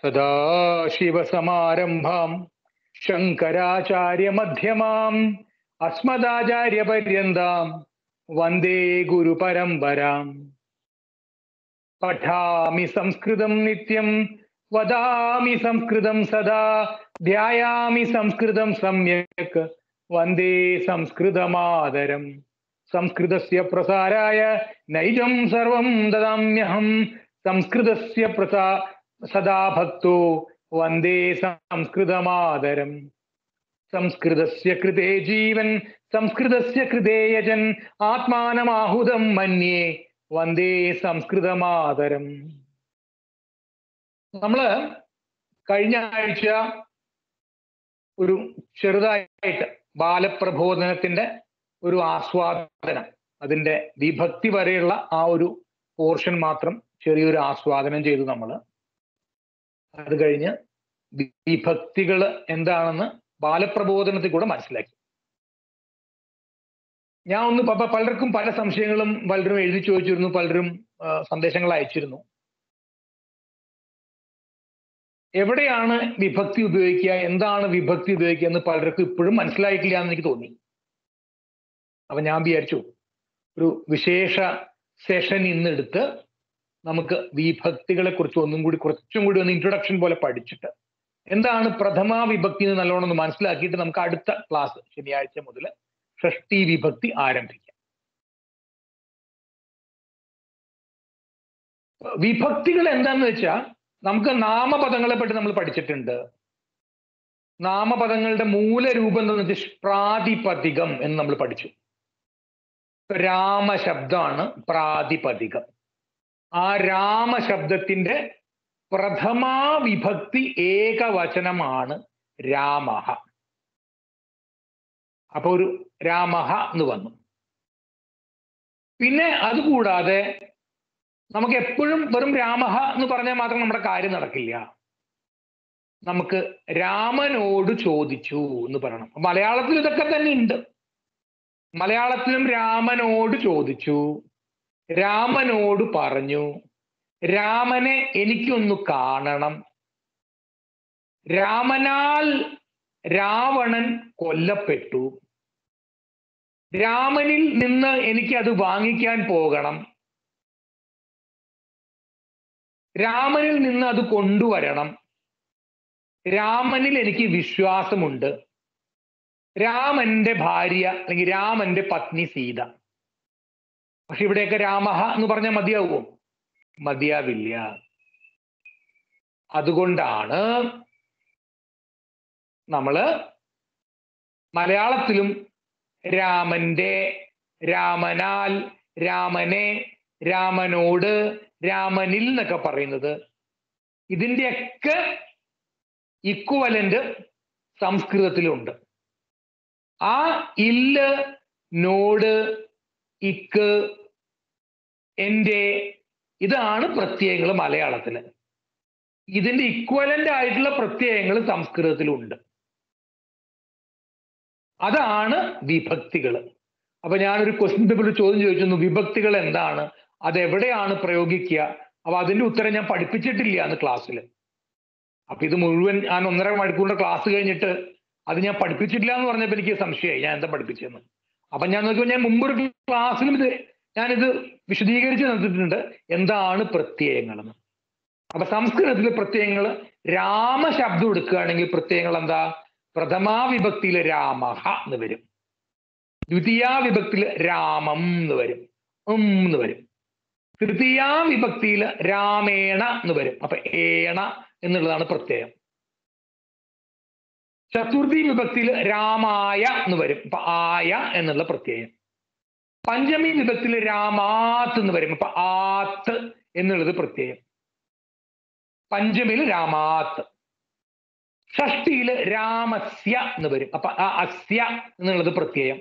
സദാശിവസമാരംഭാം ശങ്കരാചാര്യമധ്യമാം അസ്മദാചാര്യപര്യന്താം വന്ദേ ഗുരുപരമ്പരാം പഠാമി സംസ്കൃതം നിത്യം വദാമി സംസ്കൃതം സദാ ധ്യായാമി സംസ്കൃതം സമ്യക് വന്ദേ സംസ്കൃതമാതരം സംസ്കൃതസ്യ പ്രസാരായ നൈജം സർവം ദദാമ്യഹം സംസ്കൃതസ്യ പ്രസാ സദാ ഭക്തോ വന്ദേ സംസ്കൃതമാതരം സംസ്കൃതസ്യ കൃതേ ജീവൻ സംസ്കൃതസ്യ കൃതേ യജൻ ആത്മാനമാഹുതം മന്യേ വന്ദേ സംസ്കൃതമാതരം നമ്മള് കഴിഞ്ഞ ആഴ്ച ഒരു ചെറുതായിട്ട് ബാലപ്രബോധനത്തിന്റെ ഒരു ആസ്വാദനം അതിന്റെ വിഭക്തി വരെയുള്ള ആ ഒരു പോർഷൻ മാത്രം ചെറിയൊരു ആസ്വാദനം ചെയ്തു നമ്മൾ അത് കഴിഞ്ഞ് വിഭക്തികൾ എന്താണെന്ന് ബാലപ്രബോധനത്തിൽ കൂടെ മനസ്സിലാക്കി ഞാൻ ഒന്ന് പ- പലർക്കും പല സംശയങ്ങളും പലരും എഴുതി ചോദിച്ചിരുന്നു പലരും ആ, സന്ദേശങ്ങൾ അയച്ചിരുന്നു എവിടെയാണ് വിഭക്തി ഉപയോഗിക്കുക എന്താണ് വിഭക്തി ഉപയോഗിക്കുക എന്ന് പലർക്കും ഇപ്പോഴും മനസ്സിലായിട്ടില്ല എന്ന് എനിക്ക് തോന്നി അപ്പൊ ഞാൻ വിചാരിച്ചു ഒരു വിശേഷ സെഷൻ ഇന്നെടുത്ത് നമുക്ക് വിഭക്തികളെ കുറിച്ച് ഒന്നും കൂടി കുറച്ചും കൂടി ഒന്ന് ഇൻട്രൊഡക്ഷൻ പോലെ പഠിച്ചിട്ട് എന്താണ് പ്രഥമ വിഭക്തി എന്ന് നല്ലോണം ഒന്ന് മനസ്സിലാക്കിയിട്ട് നമുക്ക് അടുത്ത ക്ലാസ് ശനിയാഴ്ച മുതൽ ഷഷ്ടി വിഭക്തി ആരംഭിക്കാം വിഭക്തികൾ എന്താന്ന് വെച്ചാൽ നമുക്ക് നാമപദങ്ങളെ പറ്റി നമ്മൾ പഠിച്ചിട്ടുണ്ട് നാമപദങ്ങളുടെ മൂലരൂപം എന്താണെന്ന് വെച്ചാൽ പ്രാതിപതികം എന്ന് നമ്മൾ പഠിച്ചു രാമശബ്ദമാണ് പ്രാതിപതികം ആ രാമശബ്ദത്തിന്റെ പ്രഥമാ വിഭക്തി ഏകവചനമാണ് രാമഹ അപ്പൊ ഒരു രാമഹ എന്ന് വന്നു പിന്നെ അതുകൂടാതെ നമുക്ക് എപ്പോഴും വെറും രാമഹ എന്ന് പറഞ്ഞാൽ മാത്രം നമ്മുടെ കാര്യം നടക്കില്ല നമുക്ക് രാമനോട് ചോദിച്ചു എന്ന് പറയണം മലയാളത്തിൽ ഇതൊക്കെ തന്നെ ഉണ്ട് മലയാളത്തിലും രാമനോട് ചോദിച്ചു രാമനോട് പറഞ്ഞു രാമനെ എനിക്കൊന്ന് കാണണം രാമനാൽ രാവണൻ കൊല്ലപ്പെട്ടു രാമനിൽ നിന്ന് എനിക്ക് അത് വാങ്ങിക്കാൻ പോകണം രാമനിൽ നിന്ന് അത് കൊണ്ടുവരണം രാമനിൽ എനിക്ക് വിശ്വാസമുണ്ട് രാമന്റെ ഭാര്യ അല്ലെങ്കിൽ രാമന്റെ പത്നി സീത പക്ഷെ ഇവിടെയൊക്കെ രാമഹ എന്ന് പറഞ്ഞാൽ മതിയാവുമോ മതിയാവില്ല അതുകൊണ്ടാണ് നമ്മള് മലയാളത്തിലും രാമന്റെ രാമനാൽ രാമനെ രാമനോട് രാമനിൽ എന്നൊക്കെ പറയുന്നത് ഇതിന്റെയൊക്കെ ഇക്വലന്റ് സംസ്കൃതത്തിലുണ്ട് ആ ഇല്ല് നോട് ഇക്ക് എൻ്റെ ഇതാണ് പ്രത്യയങ്ങൾ മലയാളത്തില് ഇതിന്റെ ഇക്വലന്റ് ആയിട്ടുള്ള പ്രത്യയങ്ങൾ സംസ്കൃതത്തിലുണ്ട് അതാണ് വിഭക്തികൾ അപ്പൊ ഞാനൊരു ക്വസ്റ്റ്യൻ പേപ്പറിൽ ചോദ്യം ചോദിച്ചിരുന്നു വിഭക്തികൾ എന്താണ് അത് എവിടെയാണ് പ്രയോഗിക്കുക അപ്പൊ അതിന്റെ ഉത്തരം ഞാൻ പഠിപ്പിച്ചിട്ടില്ല അന്ന് ക്ലാസ്സിൽ അപ്പൊ ഇത് മുഴുവൻ ഞാൻ ഒന്നര മണിക്കൂറിന്റെ ക്ലാസ് കഴിഞ്ഞിട്ട് അത് ഞാൻ പഠിപ്പിച്ചിട്ടില്ല എന്ന് പറഞ്ഞപ്പോൾ എനിക്ക് സംശയമായി ഞാൻ എന്താ പഠിപ്പിച്ചതെന്ന് അപ്പൊ ഞാൻ നോക്കുമ്പോൾ ഞാൻ മുമ്പൊരു ക്ലാസ്സിലും ഇത് ഞാനിത് വിശദീകരിച്ച് തന്നിട്ടുണ്ട് എന്താണ് പ്രത്യയങ്ങളെന്ന് അപ്പൊ സംസ്കൃതത്തിലെ പ്രത്യയങ്ങൾ രാമശബ്ദം എടുക്കുകയാണെങ്കിൽ പ്രത്യയങ്ങൾ എന്താ പ്രഥമാ വിഭക്തിയിൽ രാമഹ എന്ന് വരും ദ്വിതീയാ വിഭക്തിയിൽ രാമം എന്ന് വരും ഉം എന്ന് വരും തൃതീയാ വിഭക്തിയിൽ രാമേണ എന്ന് വരും അപ്പൊ ഏണ എന്നുള്ളതാണ് പ്രത്യയം ചതുർത്ഥി വിഭക്തിയിൽ രാമായ എന്ന് വരും അപ്പൊ ആയ എന്നുള്ള പ്രത്യയം പഞ്ചമി വിഭക്തിയിൽ രാമാത്ത് എന്ന് വരും അപ്പൊ ആത്ത് എന്നുള്ളത് പ്രത്യയം പഞ്ചമിയിൽ രാമാത്ത് ഷഷ്ടിയിൽ രാമസ്യ എന്ന് വരും അപ്പൊ ആ അസ്യ എന്നുള്ളത് പ്രത്യയം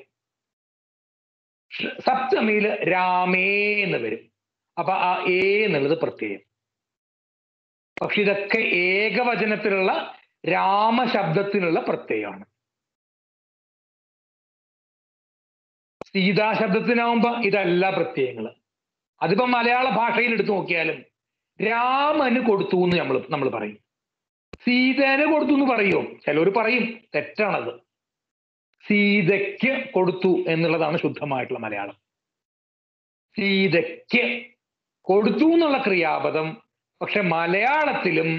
ഷ- സപ്തമിയിൽ രാമേ എന്ന് വരും അപ്പൊ ആ ഏ എന്നുള്ളത് പ്രത്യയം പക്ഷെ ഇതൊക്കെ ഏകവചനത്തിലുള്ള രാമശബ്ദത്തിനുള്ള പ്രത്യയമാണ് സീതാശബ്ദത്തിനാവുമ്പോ ഇതല്ല പ്രത്യയങ്ങള് അതിപ്പോ മലയാള ഭാഷയിൽ എടുത്തു നോക്കിയാലും രാമന് കൊടുത്തു എന്ന് നമ്മൾ നമ്മൾ പറയും സീതേനെ കൊടുത്തു എന്ന് പറയോ ചിലർ പറയും തെറ്റാണത് സീതയ്ക്ക് കൊടുത്തു എന്നുള്ളതാണ് ശുദ്ധമായിട്ടുള്ള മലയാളം സീതയ്ക്ക് കൊടുത്തു എന്നുള്ള ക്രിയാപദം പക്ഷെ മലയാളത്തിലും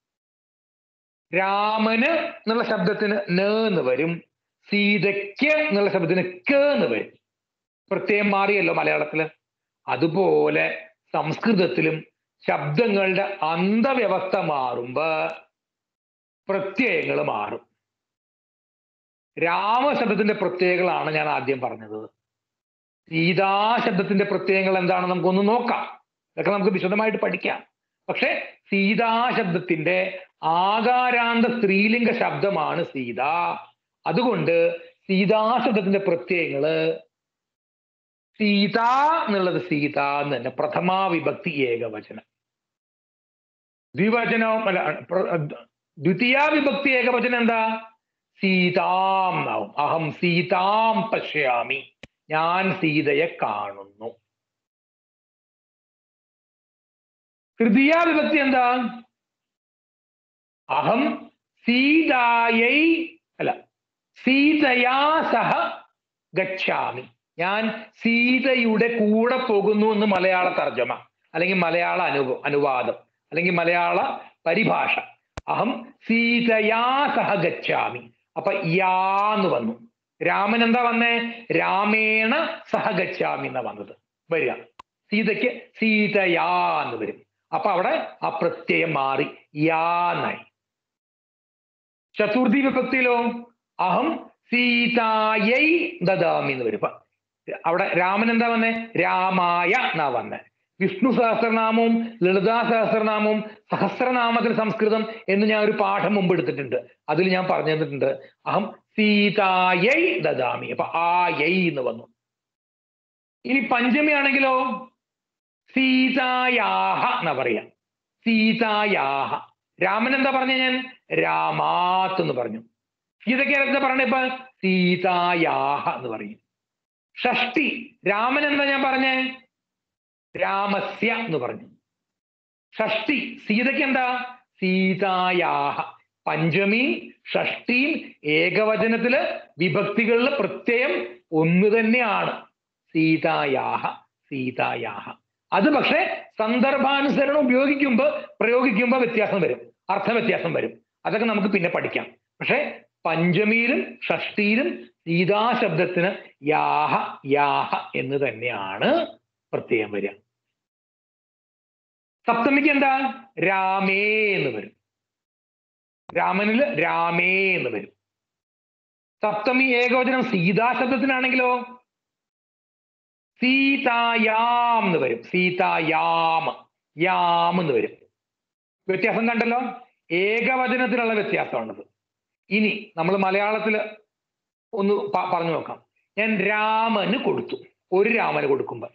രാമന് എന്നുള്ള ശബ്ദത്തിന് ന എന്ന് വരും സീതയ്ക്ക് എന്നുള്ള ശബ്ദത്തിന് ക എന്ന് വരും പ്രത്യേകം മാറിയല്ലോ മലയാളത്തില് അതുപോലെ സംസ്കൃതത്തിലും ശബ്ദങ്ങളുടെ അന്തവ്യവസ്ഥ മാറുമ്പോ പ്രത്യയങ്ങൾ മാറും രാമശബ്ദത്തിന്റെ പ്രത്യയങ്ങളാണ് ഞാൻ ആദ്യം പറഞ്ഞത് സീതാ ശബ്ദത്തിന്റെ പ്രത്യയങ്ങൾ എന്താണെന്ന് നമുക്കൊന്ന് നോക്കാം ഇതൊക്കെ നമുക്ക് വിശദമായിട്ട് പഠിക്കാം പക്ഷെ സീതാ ശബ്ദത്തിന്റെ ആകാരാന്ത സ്ത്രീലിംഗ ശബ്ദമാണ് സീത അതുകൊണ്ട് സീതാ ശബ്ദത്തിന്റെ പ്രത്യയങ്ങള് സീത എന്നുള്ളത് സീത എന്ന് തന്നെ പ്രഥമാ വിഭക്തി ഏകവചനം ദ്വിവചനം അല്ല പ്ര- ദ്വിതീയ വിഭക്തി ഏകവചനം എന്താ സീതാം എന്നാവും അഹം സീതാം പശ്യാമി ഞാൻ സീതയെ കാണുന്നു തൃതീയ വിഭക്തി എന്താ അഹം സീതായൈ അല്ല സീതയാ സഹ ഗച്ഛാമി ഞാൻ സീതയുടെ കൂടെ പോകുന്നു എന്ന് മലയാള തർജ്ജമ അല്ലെങ്കിൽ മലയാള അനു അനുവാദം അല്ലെങ്കിൽ മലയാള പരിഭാഷ അഹം സീതയാ സഹ ഗച്ഛാമി അപ്പൊ യാ എന്ന് വന്നു രാമൻ എന്താ വന്നേ രാമേണ സഹ ഗച്ഛാമി എന്നാ വന്നത് വരിക സീതയ്ക്ക് സീതയാ എന്ന് വരും അപ്പൊ അവിടെ ആ പ്രത്യയം മാറി യാ എന്നായി ചതുർത്ഥി വിഭക്തിയിലോ അഹം സീതായൈ ദദാമി എന്ന് വരും ഇപ്പൊ അവിടെ രാമൻ എന്താ വന്നേ രാമായ എന്നാ വന്നേ വിഷ്ണു സഹസ്രനാമവും ലളിതാ സഹസ്രനാമവും സഹസ്രനാമത്തിൽ സംസ്കൃതം എന്ന് ഞാൻ ഒരു പാഠം മുമ്പ് എടുത്തിട്ടുണ്ട് അതിൽ ഞാൻ പറഞ്ഞു തന്നിട്ടുണ്ട് അഹം സീതായൈ ദദാമി അപ്പൊ ആ യൈ എന്ന് വന്നു ഇനി പഞ്ചമി ആണെങ്കിലോ സീതായാഹ എന്നാ പറയാ സീതായാഹ രാമൻ എന്താ പറഞ്ഞ ഞാൻ രാമാത്ത് എന്ന് പറഞ്ഞു സീതയ്ക്ക് എന്താ പറഞ്ഞ ഇപ്പൊ സീതായാഹ എന്ന് പറയും ഷഷ്ടി രാമൻ എന്താ ഞാൻ പറഞ്ഞേ രാമസ്യ എന്ന് പറഞ്ഞു ഷഷ്ടി സീതയ്ക്ക് എന്താ സീതായാഹ പഞ്ചമി ഷഷ്ടിയും ഏകവചനത്തില് വിഭക്തികളിലെ പ്രത്യയം ഒന്ന് തന്നെയാണ് സീതായാഹ സീതായാഹ അത് പക്ഷെ സന്ദർഭാനുസരണം ഉപയോഗിക്കുമ്പോ പ്രയോഗിക്കുമ്പോ വ്യത്യാസം വരും അർത്ഥ വ്യത്യാസം വരും അതൊക്കെ നമുക്ക് പിന്നെ പഠിക്കാം പക്ഷെ പഞ്ചമിയിലും ഷഷ്ടിയിലും സീതാ ശബ്ദത്തിന് യാഹ യാഹ എന്ന് തന്നെയാണ് പ്രത്യയം വരിക സപ്തമിക്ക് എന്താ രാമേ എന്ന് വരും രാമനില് രാമേ എന്ന് വരും സപ്തമി ഏകവചനം സീതാ ശബ്ദത്തിനാണെങ്കിലോ സീതായാം എന്ന് വരും സീതായാം യാം എന്ന് വരും വ്യത്യാസം കണ്ടല്ലോ ഏകവചനത്തിലുള്ള വ്യത്യാസമാണത് ഇനി നമ്മൾ മലയാളത്തിൽ ഒന്ന് പ- പറഞ്ഞു നോക്കാം ഞാൻ രാമന് കൊടുത്തു ഒരു രാമന് കൊടുക്കുമ്പോ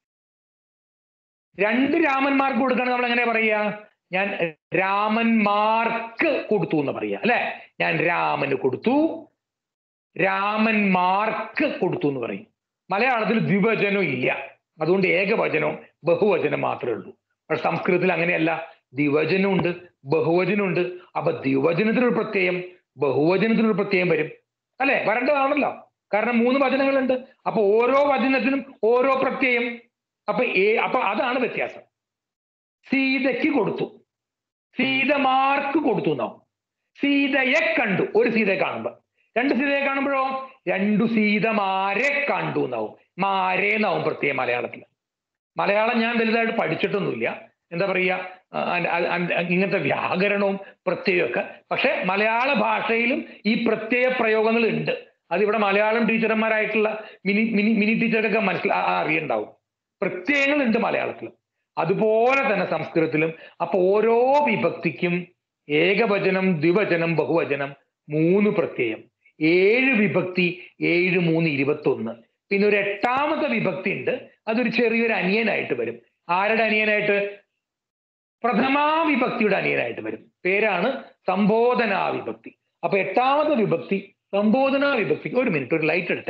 രണ്ട് രാമന്മാർക്ക് കൊടുക്കണം നമ്മൾ എങ്ങനെ പറയുക ഞാൻ രാമന്മാർക്ക് കൊടുത്തു എന്ന് പറയാ അല്ലെ ഞാൻ രാമന് കൊടുത്തു രാമന്മാർക്ക് കൊടുത്തു എന്ന് പറയും മലയാളത്തിൽ ദ്വിവചനം ഇല്ല അതുകൊണ്ട് ഏകവചനവും ബഹുവചനം മാത്രമേ ഉള്ളൂ പക്ഷെ സംസ്കൃതത്തിൽ അങ്ങനെയല്ല ദ്വിവചനമുണ്ട് ബഹുവചനമുണ്ട് അപ്പൊ ദ്വിവചനത്തിനൊരു പ്രത്യയം ബഹുവചനത്തിനൊരു പ്രത്യയം വരും അല്ലെ വരേണ്ടതാണല്ലോ കാരണം മൂന്ന് വചനങ്ങളുണ്ട് അപ്പൊ ഓരോ വചനത്തിനും ഓരോ പ്രത്യയം അപ്പൊ ഏ അപ്പൊ അതാണ് വ്യത്യാസം സീതയ്ക്ക് കൊടുത്തു സീതമാർക്ക് കൊടുത്തു എന്നാവും സീതയെ കണ്ടു ഒരു സീതയെ കാണുമ്പോ രണ്ട് സീതയെ കാണുമ്പോഴോ രണ്ടു സീതമാരെ കണ്ടു എന്നാവും മാരെ എന്നാവും പ്രത്യേകം മലയാളത്തിൽ മലയാളം ഞാൻ വലുതായിട്ട് പഠിച്ചിട്ടൊന്നുമില്ല എന്താ പറയുക ആ, അ- അ- അ- ഇങ്ങനത്തെ വ്യാകരണവും പ്രത്യയമൊക്കെ പക്ഷെ മലയാള ഭാഷയിലും ഈ പ്രത്യയ പ്രയോഗങ്ങൾ ഉണ്ട് അതിവിടെ മലയാളം ടീച്ചർമാരായിട്ടുള്ള മിനി മിനി മിനി ടീച്ചർക്കൊക്കെ മനസ്സിൽ ആ- ആ അറിയുണ്ടാവും പ്രത്യയങ്ങൾ ഉണ്ട് മലയാളത്തിലും അതുപോലെ തന്നെ സംസ്കൃതത്തിലും അപ്പൊ ഓരോ വിഭക്തിക്കും ഏകവചനം ദ്വിവചനം ബഹുവചനം മൂന്ന് പ്രത്യയം ഏഴ് വിഭക്തി ഏഴ് മൂന്ന് ഇരുപത്തൊന്ന് പിന്നെ ഒരു എട്ടാമത്തെ വിഭക്തി ഉണ്ട് അതൊരു ചെറിയൊരു അനിയനായിട്ട് വരും ആരുടെ അനിയനായിട്ട് പ്രഥമാ വിഭക്തിയുടെ അനിയനായിട്ട് വരും പേരാണ് സംബോധനാ വിഭക്തി അപ്പൊ എട്ടാമത്തെ വിഭക്തി സംബോധനാ വിഭക്തി ഒരു മിനിറ്റ് ഒരു ലൈറ്റ് എടുത്തേ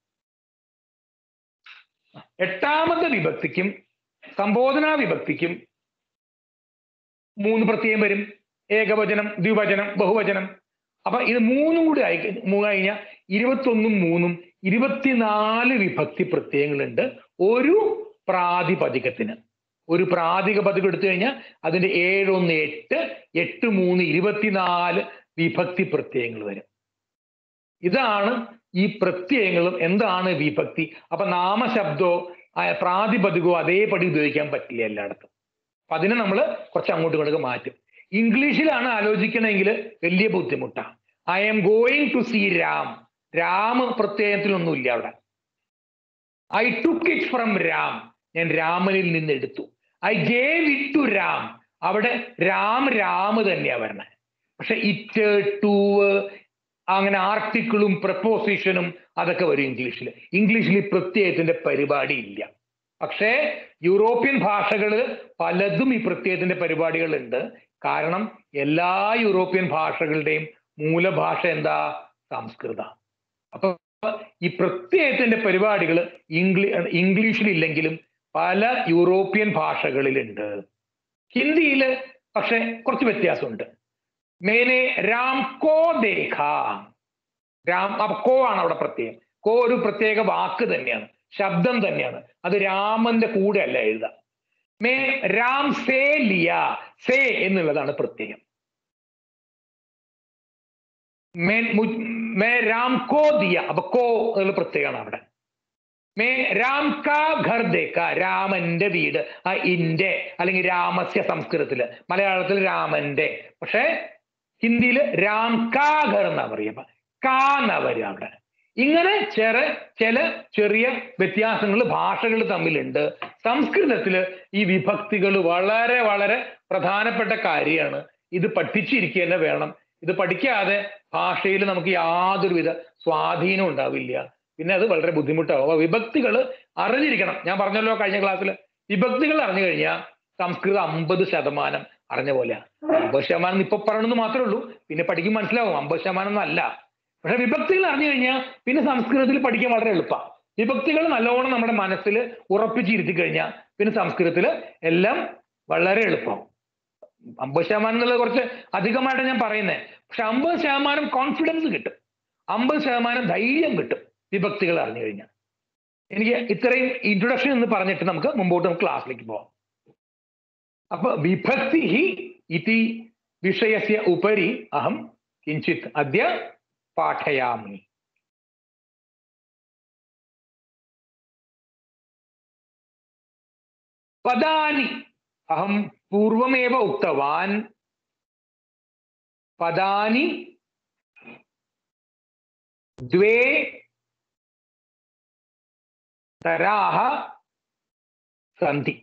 എട്ടാമത്തെ വിഭക്തിക്കും സംബോധനാ വിഭക്തിക്കും മൂന്ന് പ്രത്യയം വരും ഏകവചനം ദ്വിവചനം ബഹുവചനം അപ്പൊ ഇത് മൂന്നും കൂടി ആയി മൂന്ന് കഴിഞ്ഞാൽ ഇരുപത്തൊന്നും മൂന്നും ഇരുപത്തിനാല് വിഭക്തി പ്രത്യയങ്ങളുണ്ട് ഒരു പ്രാതിപതികത്തിന് ഒരു പ്രാതിപതികം എടുത്തു കഴിഞ്ഞാൽ അതിന്റെ ഏഴൊന്ന് എട്ട് എട്ട് മൂന്ന് ഇരുപത്തിനാല് വിഭക്തി പ്രത്യയങ്ങൾ വരും ഇതാണ് ഈ പ്രത്യയങ്ങളും എന്താണ് വിഭക്തി അപ്പൊ നാമശബ്ദോ ആ, പ്രാതിപതികോ അതേപടി ഉപയോഗിക്കാൻ പറ്റില്ല എല്ലായിടത്തും അപ്പൊ അതിനെ നമ്മൾ കുറച്ച് അങ്ങോട്ടും ഇങ്ങോട്ടും മാറ്റും ഇംഗ്ലീഷിലാണ് ആലോചിക്കണമെങ്കിൽ വലിയ ബുദ്ധിമുട്ടാണ് I am going to see Ram Ram പ്രത്യയത്തിലൊന്നുമില്ല അവിടെ I took it from Ram ഞാൻ രാമനിൽ നിന്ന് എടുത്തു I gave it to Ram അവിടെ രാം രാം തന്നെയാ വരണേ പക്ഷെ ഇറ്റ് ടു അങ്ങനെ ആർട്ടിക്കിളും പ്രപ്പോസിഷനും അതൊക്കെ വരും ഇംഗ്ലീഷിൽ ഇംഗ്ലീഷിൽ ഈ പ്രത്യയത്തിന്റെ പരിപാടി ഇല്ല പക്ഷേ യൂറോപ്യൻ ഭാഷകളിൽ പലതും ഈ പ്രത്യയത്തിന്റെ പരിപാടികളുണ്ട് കാരണം എല്ലാ യൂറോപ്യൻ ഭാഷകളുടെയും മൂലഭാഷ എന്താ സംസ്കൃത അപ്പൊ ഈ പ്രത്യയത്തിന്റെ പരിപാടികൾ ഇംഗ്ലീ ഇംഗ്ലീഷിലില്ലെങ്കിലും പല യൂറോപ്യൻ ഭാഷകളിലുണ്ട് ഹിന്ദിയിൽ പക്ഷെ കുറച്ച് വ്യത്യാസമുണ്ട് മേനെ രാം കോ ദേഖ രാം അപ്പൊ കോ ആണ് അവിടെ പ്രത്യയം കോ ഒരു പ്രത്യേക വാക്ക് തന്നെയാണ് ശബ്ദം തന്നെയാണ് അത് രാമന്റെ കൂടെ അല്ല എഴുതുക മേ രാം സേ ലിയ സേ എന്നുള്ളതാണ് പ്രത്യയം മേ മു- മേ രാം കോ ദിയ അപ്പൊ കോ എന്നുള്ള പ്രത്യേകമാണ് അവിടെ മേ രാം കാ ഘർ ദേക്ക രാമന്റെ വീട് ആ ഇന്റെ അല്ലെങ്കിൽ രാമസ്യ സംസ്കൃതത്തില് മലയാളത്തിൽ രാമന്റെ പക്ഷേ ഹിന്ദിയിൽ രാം കാ ഘർ എന്നാ പറയുക അപ്പൊ കാ എന്നാ വരിക അവിടെ ഇങ്ങനെ ചെറ ചില ചെറിയ വ്യത്യാസങ്ങൾ ഭാഷകൾ തമ്മിലുണ്ട് സംസ്കൃതത്തിൽ ഈ വിഭക്തികൾ വളരെ വളരെ പ്രധാനപ്പെട്ട കാര്യമാണ് ഇത് പഠിച്ചിരിക്കുക തന്നെ വേണം ഇത് പഠിക്കാതെ ഭാഷയിൽ നമുക്ക് യാതൊരുവിധ സ്വാധീനം ഉണ്ടാവില്ല പിന്നെ അത് വളരെ ബുദ്ധിമുട്ടാവും അപ്പൊ വിഭക്തികൾ അറിഞ്ഞിരിക്കണം ഞാൻ പറഞ്ഞല്ലോ കഴിഞ്ഞ ക്ലാസ്സിൽ വിഭക്തികൾ അറിഞ്ഞു കഴിഞ്ഞാൽ സംസ്കൃതം അമ്പത് ശതമാനം അറിഞ്ഞ പോലെയാണ് അമ്പത് ശതമാനം ഇപ്പൊ പറയണമെന്ന് മാത്രമേ ഉള്ളൂ പിന്നെ പഠിക്കും മനസ്സിലാവും അമ്പത് ശതമാനം ഒന്നും അല്ല പക്ഷെ വിഭക്തികൾ അറിഞ്ഞു കഴിഞ്ഞാൽ പിന്നെ സംസ്കൃതത്തിൽ പഠിക്കാൻ വളരെ എളുപ്പമാണ് വിഭക്തികൾ നല്ലോണം നമ്മുടെ മനസ്സിൽ ഉറപ്പിച്ചിരുത്തി കഴിഞ്ഞാൽ പിന്നെ സംസ്കൃതത്തിൽ എല്ലാം വളരെ എളുപ്പമാവും അമ്പത് ശതമാനം എന്നുള്ളത് കുറച്ച് അധികമായിട്ട് ഞാൻ പറയുന്നത് പക്ഷെ അമ്പത് ശതമാനം കോൺഫിഡൻസ് കിട്ടും അമ്പത് ശതമാനം ധൈര്യം കിട്ടും വിഭക്തികൾ അറിഞ്ഞു കഴിഞ്ഞാൽ എനിക്ക് ഇത്രയും ഇൻട്രൊഡക്ഷൻ എന്ന് പറഞ്ഞിട്ട് നമുക്ക് മുമ്പോട്ട് നമുക്ക് ക്ലാസ്സിലേക്ക് പോവാം അപ്പൊ വിഭക്തി ഇതി വിഷയസ്യ ഉപരി അഹം കിഞ്ചിത് അദ്യ പാഠയാമി പദാനി അഹം പൂർവമേവ ഉക്തവാൻ പദാനി द्वे तराः सन्ति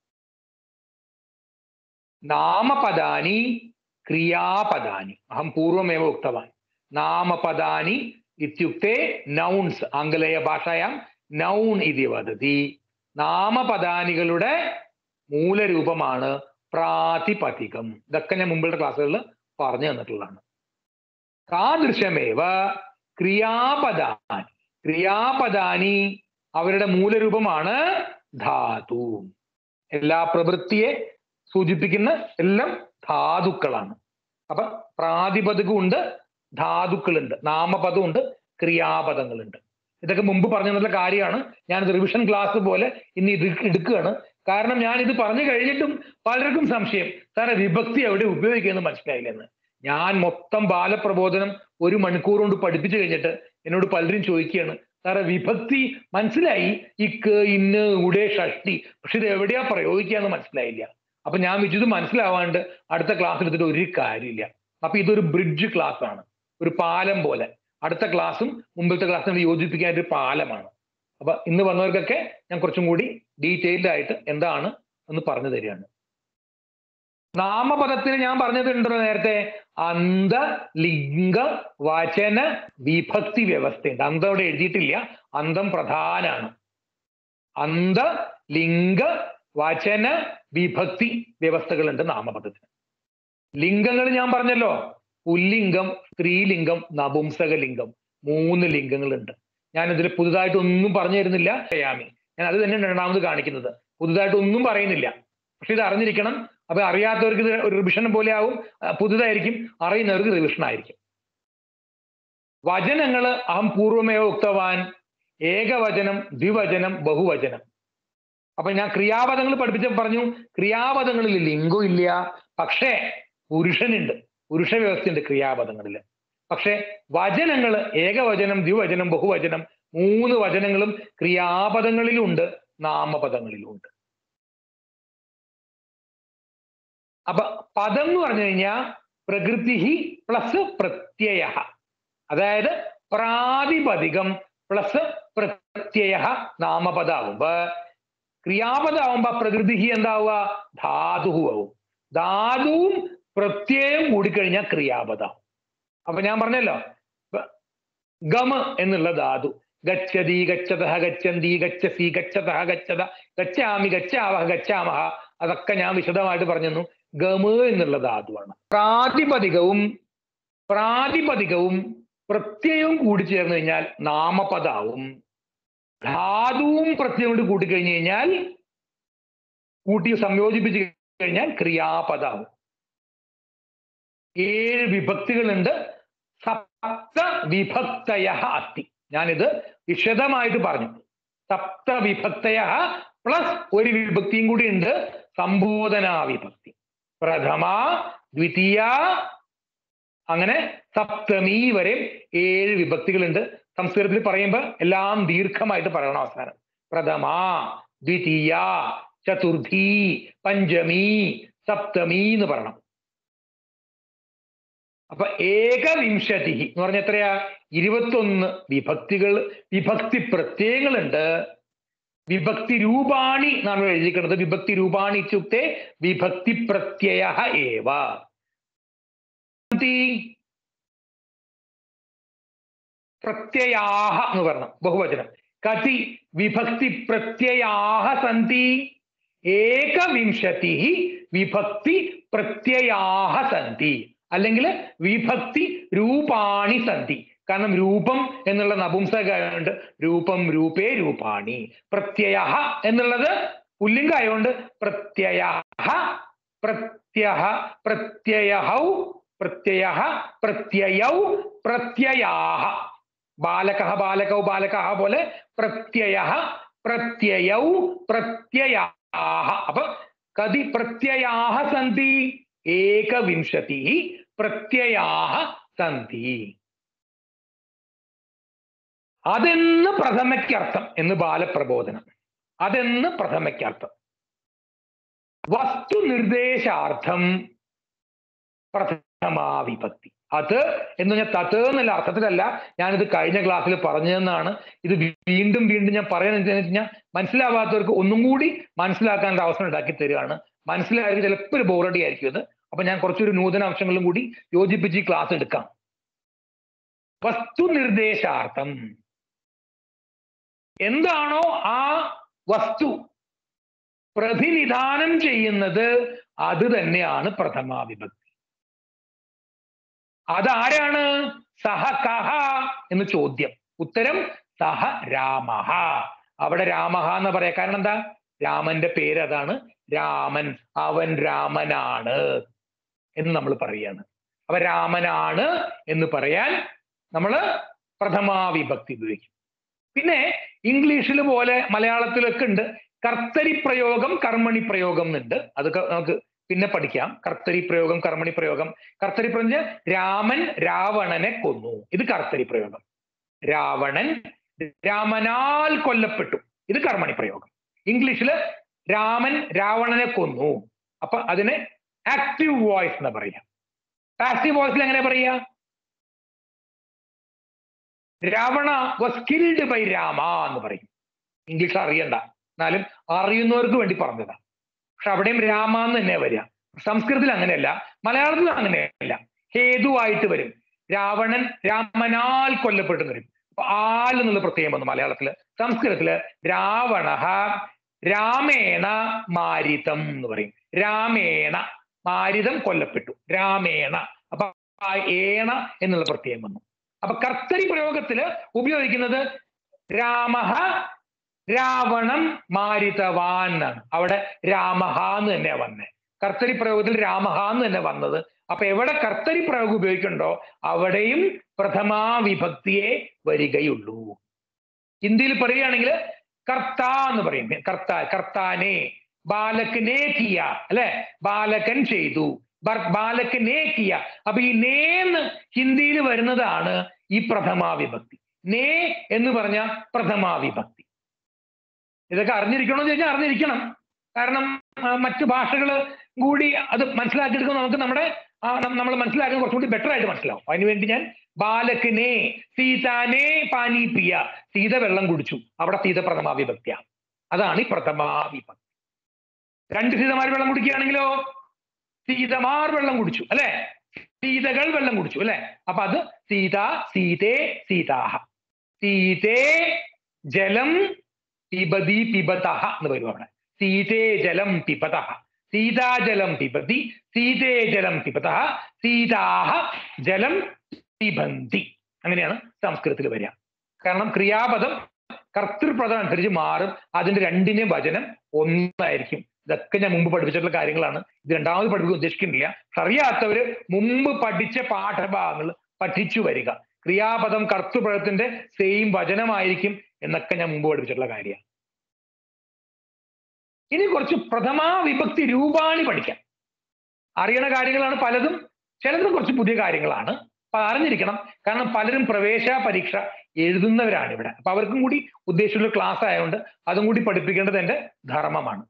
नामपदानि क्रियापदानि अहं पूर्वमेव उक्तवान् नामपदानि इत्युक्ते नौन्स् आङ्ग्लेयभाषायां നൗൺ ഇതി വദതി നാമപദാനികളുടെ മൂലരൂപമാണ് പ്രാതിപതികം ഇതൊക്കെ ഞാൻ മുമ്പുള്ള ക്ലാസ്സുകളിൽ പറഞ്ഞു തന്നിട്ടുള്ളതാണ് താദൃശമേവ ക്രിയാപദാനി ക്രിയാപദാനി അവരുടെ മൂലരൂപമാണ് ധാതു എല്ലാ പ്രവൃത്തിയെ സൂചിപ്പിക്കുന്ന എല്ലാം ധാതുക്കളാണ് അപ്പൊ പ്രാതിപതികമുണ്ട് ധാതുക്കളുണ്ട് നാമപദമുണ്ട് ക്രിയാപദങ്ങളുണ്ട് ഇതൊക്കെ മുമ്പ് പറഞ്ഞു തന്നിട്ടുള്ള കാര്യമാണ് ഞാനിത് റിവിഷൻ ക്ലാസ് പോലെ ഇനി ഇത് എടുക്കുകയാണ് കാരണം ഞാൻ ഇത് പറഞ്ഞു കഴിഞ്ഞിട്ടും പലർക്കും സംശയം സാറെ വിഭക്തി എവിടെ ഉപയോഗിക്കുമെന്ന് മനസ്സിലായില്ലെന്ന് ഞാൻ മൊത്തം ബാലപ്രബോധനം ഒരു മണിക്കൂർ കൊണ്ട് പഠിപ്പിച്ചു കഴിഞ്ഞിട്ട് എന്നോട് പലരും ചോദിക്കുകയാണ് സാറെ വിഭക്തി മനസ്സിലായി ഇക്ക് ഇന്ന് ഉടേ ഷഷ്ടി പക്ഷെ ഇത് എവിടെയാ പ്രയോഗിക്കാന്ന് മനസ്സിലായില്ല അപ്പൊ ഞാൻ വിചിത് മനസ്സിലാവാണ്ട് അടുത്ത ക്ലാസ് എടുത്തിട്ട് ഒരു കാര്യമില്ല അപ്പൊ ഇതൊരു ബ്രിഡ്ജ് ക്ലാസ് ആണ് ഒരു പാലം പോലെ അടുത്ത ക്ലാസ്സും മുമ്പത്തെ ക്ലാസ്സും യോജിപ്പിക്കാൻ ഒരു പാലമാണ് അപ്പൊ ഇന്ന് വന്നവർക്കൊക്കെ ഞാൻ കുറച്ചും കൂടി ഡീറ്റെയിൽഡ് ആയിട്ട് എന്താണ് എന്ന് പറഞ്ഞു തരികയാണ് നാമപദത്തിന് ഞാൻ പറഞ്ഞതുണ്ടല്ലോ നേരത്തെ അന്ത ലിംഗ വചന വിഭക്തി വ്യവസ്ഥയുണ്ട് അന്തം അവിടെ എഴുതിയിട്ടില്ല അന്തം പ്രധാനാണ് അന്ത ലിംഗ വചന വിഭക്തി വ്യവസ്ഥകളുണ്ട് നാമപദത്തിന് ലിംഗങ്ങൾ ഞാൻ പറഞ്ഞല്ലോ പുല്ലിംഗം സ്ത്രീലിംഗം നപുംസകലിംഗം മൂന്ന് ലിംഗങ്ങളുണ്ട് ഞാൻ ഇതിൽ പുതുതായിട്ട് ഒന്നും പറഞ്ഞു തരുന്നില്ല ചെയ്യാമി ഞാൻ അത് തന്നെ രണ്ടാമത് കാണിക്കുന്നത് പുതുതായിട്ട് ഒന്നും പറയുന്നില്ല പക്ഷെ ഇത് അറിഞ്ഞിരിക്കണം അപ്പൊ അറിയാത്തവർക്ക് ഇത് ഒരു റിവിഷൻ പോലെ ആവും ആ, പുതുതായിരിക്കും അറിയുന്നവർക്ക് റിവിഷൻ ആയിരിക്കും വചനങ്ങൾ അഹം പൂർവമേവ ഉക്തവാൻ ഏകവചനം ദ്വിവചനം ബഹുവചനം അപ്പൊ ഞാൻ ക്രിയാപദങ്ങൾ പഠിപ്പിച്ച പറഞ്ഞു ക്രിയാപദങ്ങളിൽ ലിംഗം ഇല്ല പക്ഷേ പുരുഷനുണ്ട് പുരുഷ വ്യവസ്ഥയുണ്ട് ക്രിയാപദങ്ങളിൽ പക്ഷെ വചനങ്ങൾ ഏകവചനം ദ്വിവചനം ബഹുവചനം മൂന്ന് വചനങ്ങളും ക്രിയാപദങ്ങളിലുണ്ട് നാമപദങ്ങളിലുണ്ട് അപ്പൊ പദം എന്ന് പറഞ്ഞു കഴിഞ്ഞാൽ പ്രകൃതി പ്ലസ് പ്രത്യയ അതായത് പ്രാതിപതികം പ്ലസ് പ്രത്യയ നാമപദാകുമ്പോ ക്രിയാപദമാകുമ്പോ പ്രകൃതി എന്താവുക ധാതുവാവും ധാതുവും പ്രത്യയം കൂടിക്കഴിഞ്ഞാൽ ക്രിയാപദം അപ്പൊ ഞാൻ പറഞ്ഞല്ലോ ഇപ്പൊ ഗമ എന്നുള്ള ധാതു ഗച്ഛതി ഗച്ഛത ഗച്ഛന്തി ഗച്ഛസി ഗച്ഛത ഗച്ഛത ഗച്ഛാമി ഗച്ഛാവഹ ഗച്ഛാമഹ അതൊക്കെ ഞാൻ വിശദമായിട്ട് പറഞ്ഞു ഗമ എന്നുള്ള ധാതുവാണ് പ്രാതിപതികവും പ്രാതിപതികവും പ്രത്യയവും കൂടി ചേർന്ന് കഴിഞ്ഞാൽ നാമപദാവും ധാതുവും പ്രത്യയം കൊണ്ട് കൂട്ടിക്കഴിഞ്ഞു കഴിഞ്ഞാൽ കൂട്ടി സംയോജിപ്പിച്ച് കഴിഞ്ഞാൽ ക്രിയാപദാവും ഏഴ് വിഭക്തികളുണ്ട് സപ്ത വിഭക്തയ അസ്തി ഞാനിത് വിശദമായിട്ട് പറഞ്ഞു സപ്ത വിഭക്തയ പ്ലസ് ഒരു വിഭക്തിയും കൂടി ഉണ്ട് സംബോധനാ വിഭക്തി പ്രഥമ ദ്വിതീയ അങ്ങനെ സപ്തമി വരെ ഏഴ് വിഭക്തികളുണ്ട് സംസ്കൃതത്തിൽ പറയുമ്പോൾ എല്ലാം ദീർഘമായിട്ട് പറയണം അവസാനം പ്രഥമ ദ്വിതീയ ചതുർത്ഥി പഞ്ചമി സപ്തമി എന്ന് പറയണം അപ്പൊ ഏകവിംശതി എന്ന് പറഞ്ഞ എത്രയാ ഇരുപത്തൊന്ന് വിഭക്തികൾ വിഭക്തി പ്രത്യയങ്ങളുണ്ട് വിഭക്തി രൂപാണി നാം എഴുതിക്കുന്നത് വിഭക്തി രൂപാണി ഇത്യുക്തെ വിഭക്തി പ്രത്യയ ഏവ സന്തി പ്രത്യയാഹ എന്ന് പറയണം ബഹുവചനം കതി വിഭക്തി പ്രത്യയാഹ സന്തി ഏകവിംശതി വിഭക്തി പ്രത്യയാഹ സന്തി അല്ലെങ്കിൽ വിഭക്തി രൂപാണി സന്തി കാരണം രൂപം എന്നുള്ള നപുംസകമുണ്ട് രൂപം രൂപേ രൂപാണി പ്രത്യയ എന്നുള്ളത് പുല്ലിംഗായോണ്ട് പ്രത്യയ പ്രത്യ പ്രത്യയഹൗ പ്രത്യയ പ്രത്യയൗ പ്രത്യയാഹ ബാലക ബാലകൗ ബാലക പോലെ പ്രത്യയ പ്രത്യയൗ പ്രത്യയാഹ അപ്പൊ കതി പ്രത്യയാഹ സന്തി ഏകവിംശതി പ്രത്യയാഹ സന്ധി അതെന്ന് പ്രഥമയ്ക്കർത്ഥം എന്ന് ബാലപ്രബോധനം അതെന്ന് പ്രഥമയ്ക്കർത്ഥം വസ്തു നിർദ്ദേശാർത്ഥം പ്രഥമാവിഭക്തി അത് എന്ന് പറഞ്ഞാൽ തത് എന്നുള്ള അർത്ഥത്തിലല്ല ഞാനിത് കഴിഞ്ഞ ക്ലാസ്സിൽ പറഞ്ഞതെന്നാണ് ഇത് വീണ്ടും വീണ്ടും ഞാൻ പറയുന്നത് എന്താണെന്ന് വെച്ച് കഴിഞ്ഞാൽ മനസ്സിലാവാത്തവർക്ക് ഒന്നും കൂടി മനസ്സിലാക്കാനുള്ള അവസരം ഉണ്ടാക്കി തരികയാണ് മനസ്സിലായത് ചിലപ്പോൾ ഒരു ബോറടി ആയിരിക്കും ഇത് അപ്പൊ ഞാൻ കുറച്ചൊരു നൂതന അംശങ്ങളും കൂടി യോജിപ്പിച്ച് ഈ ക്ലാസ് എടുക്കാം വസ്തു നിർദ്ദേശാർത്ഥം എന്താണോ ആ വസ്തു പ്രതിനിധാനം ചെയ്യുന്നത് അത് തന്നെയാണ് പ്രഥമാ വിഭക്തി അതാരാണ് സഹ കഹ എന്ന് ചോദ്യം ഉത്തരം സഹ രാമഹ അവിടെ രാമഹ എന്ന് പറയാ കാരണം എന്താ രാമന്റെ പേര് അതാണ് രാമൻ അവൻ രാമനാണ് എന്ന് നമ്മൾ പറയാണ് അപ്പൊ രാമനാണ് എന്ന് പറയാൻ നമ്മൾ പ്രഥമാവിഭക്തി ഉപയോഗിക്കും പിന്നെ ഇംഗ്ലീഷിൽ പോലെ മലയാളത്തിലൊക്കെ ഉണ്ട് കർത്തരി പ്രയോഗം കർമ്മണി പ്രയോഗം എന്നുണ്ട് അതൊക്കെ നമുക്ക് പിന്നെ പഠിക്കാം കർത്തരി പ്രയോഗം കർമ്മണി പ്രയോഗം കർത്തരി പ്രയോഗം രാമൻ രാവണനെ കൊന്നു ഇത് കർത്തരി പ്രയോഗം രാവണൻ രാമനാൽ കൊല്ലപ്പെട്ടു ഇത് കർമ്മണി പ്രയോഗം ഇംഗ്ലീഷിൽ രാമൻ രാവണനെ കൊന്നു അപ്പൊ അതിനെ ആക്റ്റീവ് വോയിസ് എന്ന് പറയാം പാസീവ് വോയിസിൽ എങ്ങനെ പറയാ Ravana was killed by Rama എന്ന് പറയും ഇംഗ്ലീഷ് അറിയണ്ട എന്നാലും അറിയുന്നവർക്ക് വേണ്ടി പറഞ്ഞതാ പക്ഷെ അവിടെയും രാമ എന്ന് തന്നെ വരിക സംസ്കൃതത്തിൽ അങ്ങനെയല്ല മലയാളത്തിൽ അങ്ങനെയല്ല ഹേതുവായിട്ട് വരും രാവണൻ രാമനാൽ കൊല്ലപ്പെട്ടു വരും അപ്പൊ ആൽ എന്നുള്ള പ്രത്യേകം വന്നു മലയാളത്തില് സംസ്കൃതത്തില് രാവണ രാമേണ മാരിതം എന്ന് പറയും രാമേണ മാരിതം കൊല്ലപ്പെട്ടു രാമേണ അപ്പൊ ആ ഏണ എന്നുള്ള പ്രത്യേകം വന്നു അപ്പൊ കർത്തരി പ്രയോഗത്തില് ഉപയോഗിക്കുന്നത് രാമഹ രാവണം മാരിതവാൻ എന്നാണ് അവിടെ രാമഹ എന്ന് തന്നെയാ വന്നേ കർത്തരി പ്രയോഗത്തിൽ രാമഹ എന്ന് തന്നെ വന്നത് അപ്പൊ എവിടെ കർത്തരി പ്രയോഗം ഉപയോഗിക്കണ്ടോ അവിടെയും പ്രഥമാ വിഭക്തിയെ വരികയുള്ളൂ ഹിന്ദിയിൽ പറയുകയാണെങ്കിൽ കർത്ത എന്ന് പറയും കർത്ത കർത്താനെ ബാലകനെ കിയ അല്ലെ ബാലകൻ ചെയ്തു ബർ- ബാലകനെ കിയ അപ്പൊ ഈ നേ എന്ന് ഹിന്ദിയിൽ വരുന്നതാണ് ഈ പ്രഥമാ വിഭക്തി നേ എന്ന് പറഞ്ഞ പ്രഥമാ വിഭക്തി ഇതൊക്കെ അറിഞ്ഞിരിക്കണോ എന്ന് ചോദിച്ചാൽ അറിഞ്ഞിരിക്കണം കാരണം ആ, മറ്റു ഭാഷകൾ കൂടി അത് മനസ്സിലാക്കിയെടുക്കുമ്പോൾ നമുക്ക് നമ്മുടെ നമ്മൾ മനസ്സിലാക്കാൻ കുറച്ചുകൂടി ബെറ്റർ ആയിട്ട് മനസ്സിലാവും അതിനുവേണ്ടി ഞാൻ ബാലകനെ സീതാനെ പാനി പിയ സീത വെള്ളം കുടിച്ചു അവിടെ സീത പ്രഥമാ വിഭക്തിയാണ് അതാണ് ഈ പ്രഥമാ വിഭക്തി രണ്ട് സീതമാർ വെള്ളം കുടിക്കുകയാണെങ്കിലോ സീതമാർ വെള്ളം കുടിച്ചു അല്ലെ സീതകൾ വെള്ളം കുടിച്ചു അല്ലെ അപ്പൊ അത് സീത സീതേ സീതാഹ സീതേ ജലം പിബതി പിബതഹ എന്ന് വരും അവിടെ സീതേ ജലം പിബതഹ സീതാജലം പിബതി സീതേ ജലം പിബതഹ സീതാഹ ജലം പിബന്തി അങ്ങനെയാണ് സംസ്കൃതത്തിൽ വരിക കാരണം ക്രിയാപദം കർത്തൃപദം അനുസരിച്ച് മാറും അതിന്റെ രണ്ടിന്റെയും വചനം ഒന്നായിരിക്കും ഇതൊക്കെ ഞാൻ മുമ്പ് പഠിപ്പിച്ചിട്ടുള്ള കാര്യങ്ങളാണ് ഇത് രണ്ടാമത് പഠിപ്പിക്കാൻ ഉദ്ദേശിക്കുന്നില്ല അറിയാത്തവര് മുമ്പ് പഠിച്ച പാഠഭാഗങ്ങൾ പഠിച്ചു വരിക ക്രിയാപദം കർത്തൃപദത്തിന്റെ സെയിം വചനമായിരിക്കും എന്നൊക്കെ ഞാൻ മുമ്പ് പഠിപ്പിച്ചിട്ടുള്ള കാര്യമാണ് ഇനി കുറച്ച് പ്രഥമാ വിഭക്തി രൂപാണി പഠിക്കാം അറിയണ കാര്യങ്ങളാണ് പലതും ചിലതും കുറച്ച് പുതിയ കാര്യങ്ങളാണ് അപ്പൊ അറിഞ്ഞിരിക്കണം കാരണം പലരും പ്രവേശ പരീക്ഷ എഴുതുന്നവരാണ് ഇവിടെ അപ്പൊ അവർക്കും കൂടി ഉദ്ദേശിച്ചുള്ള ക്ലാസ് ആയതുകൊണ്ട് അതും കൂടി പഠിപ്പിക്കേണ്ടത് എന്റെ ധർമ്മമാണ്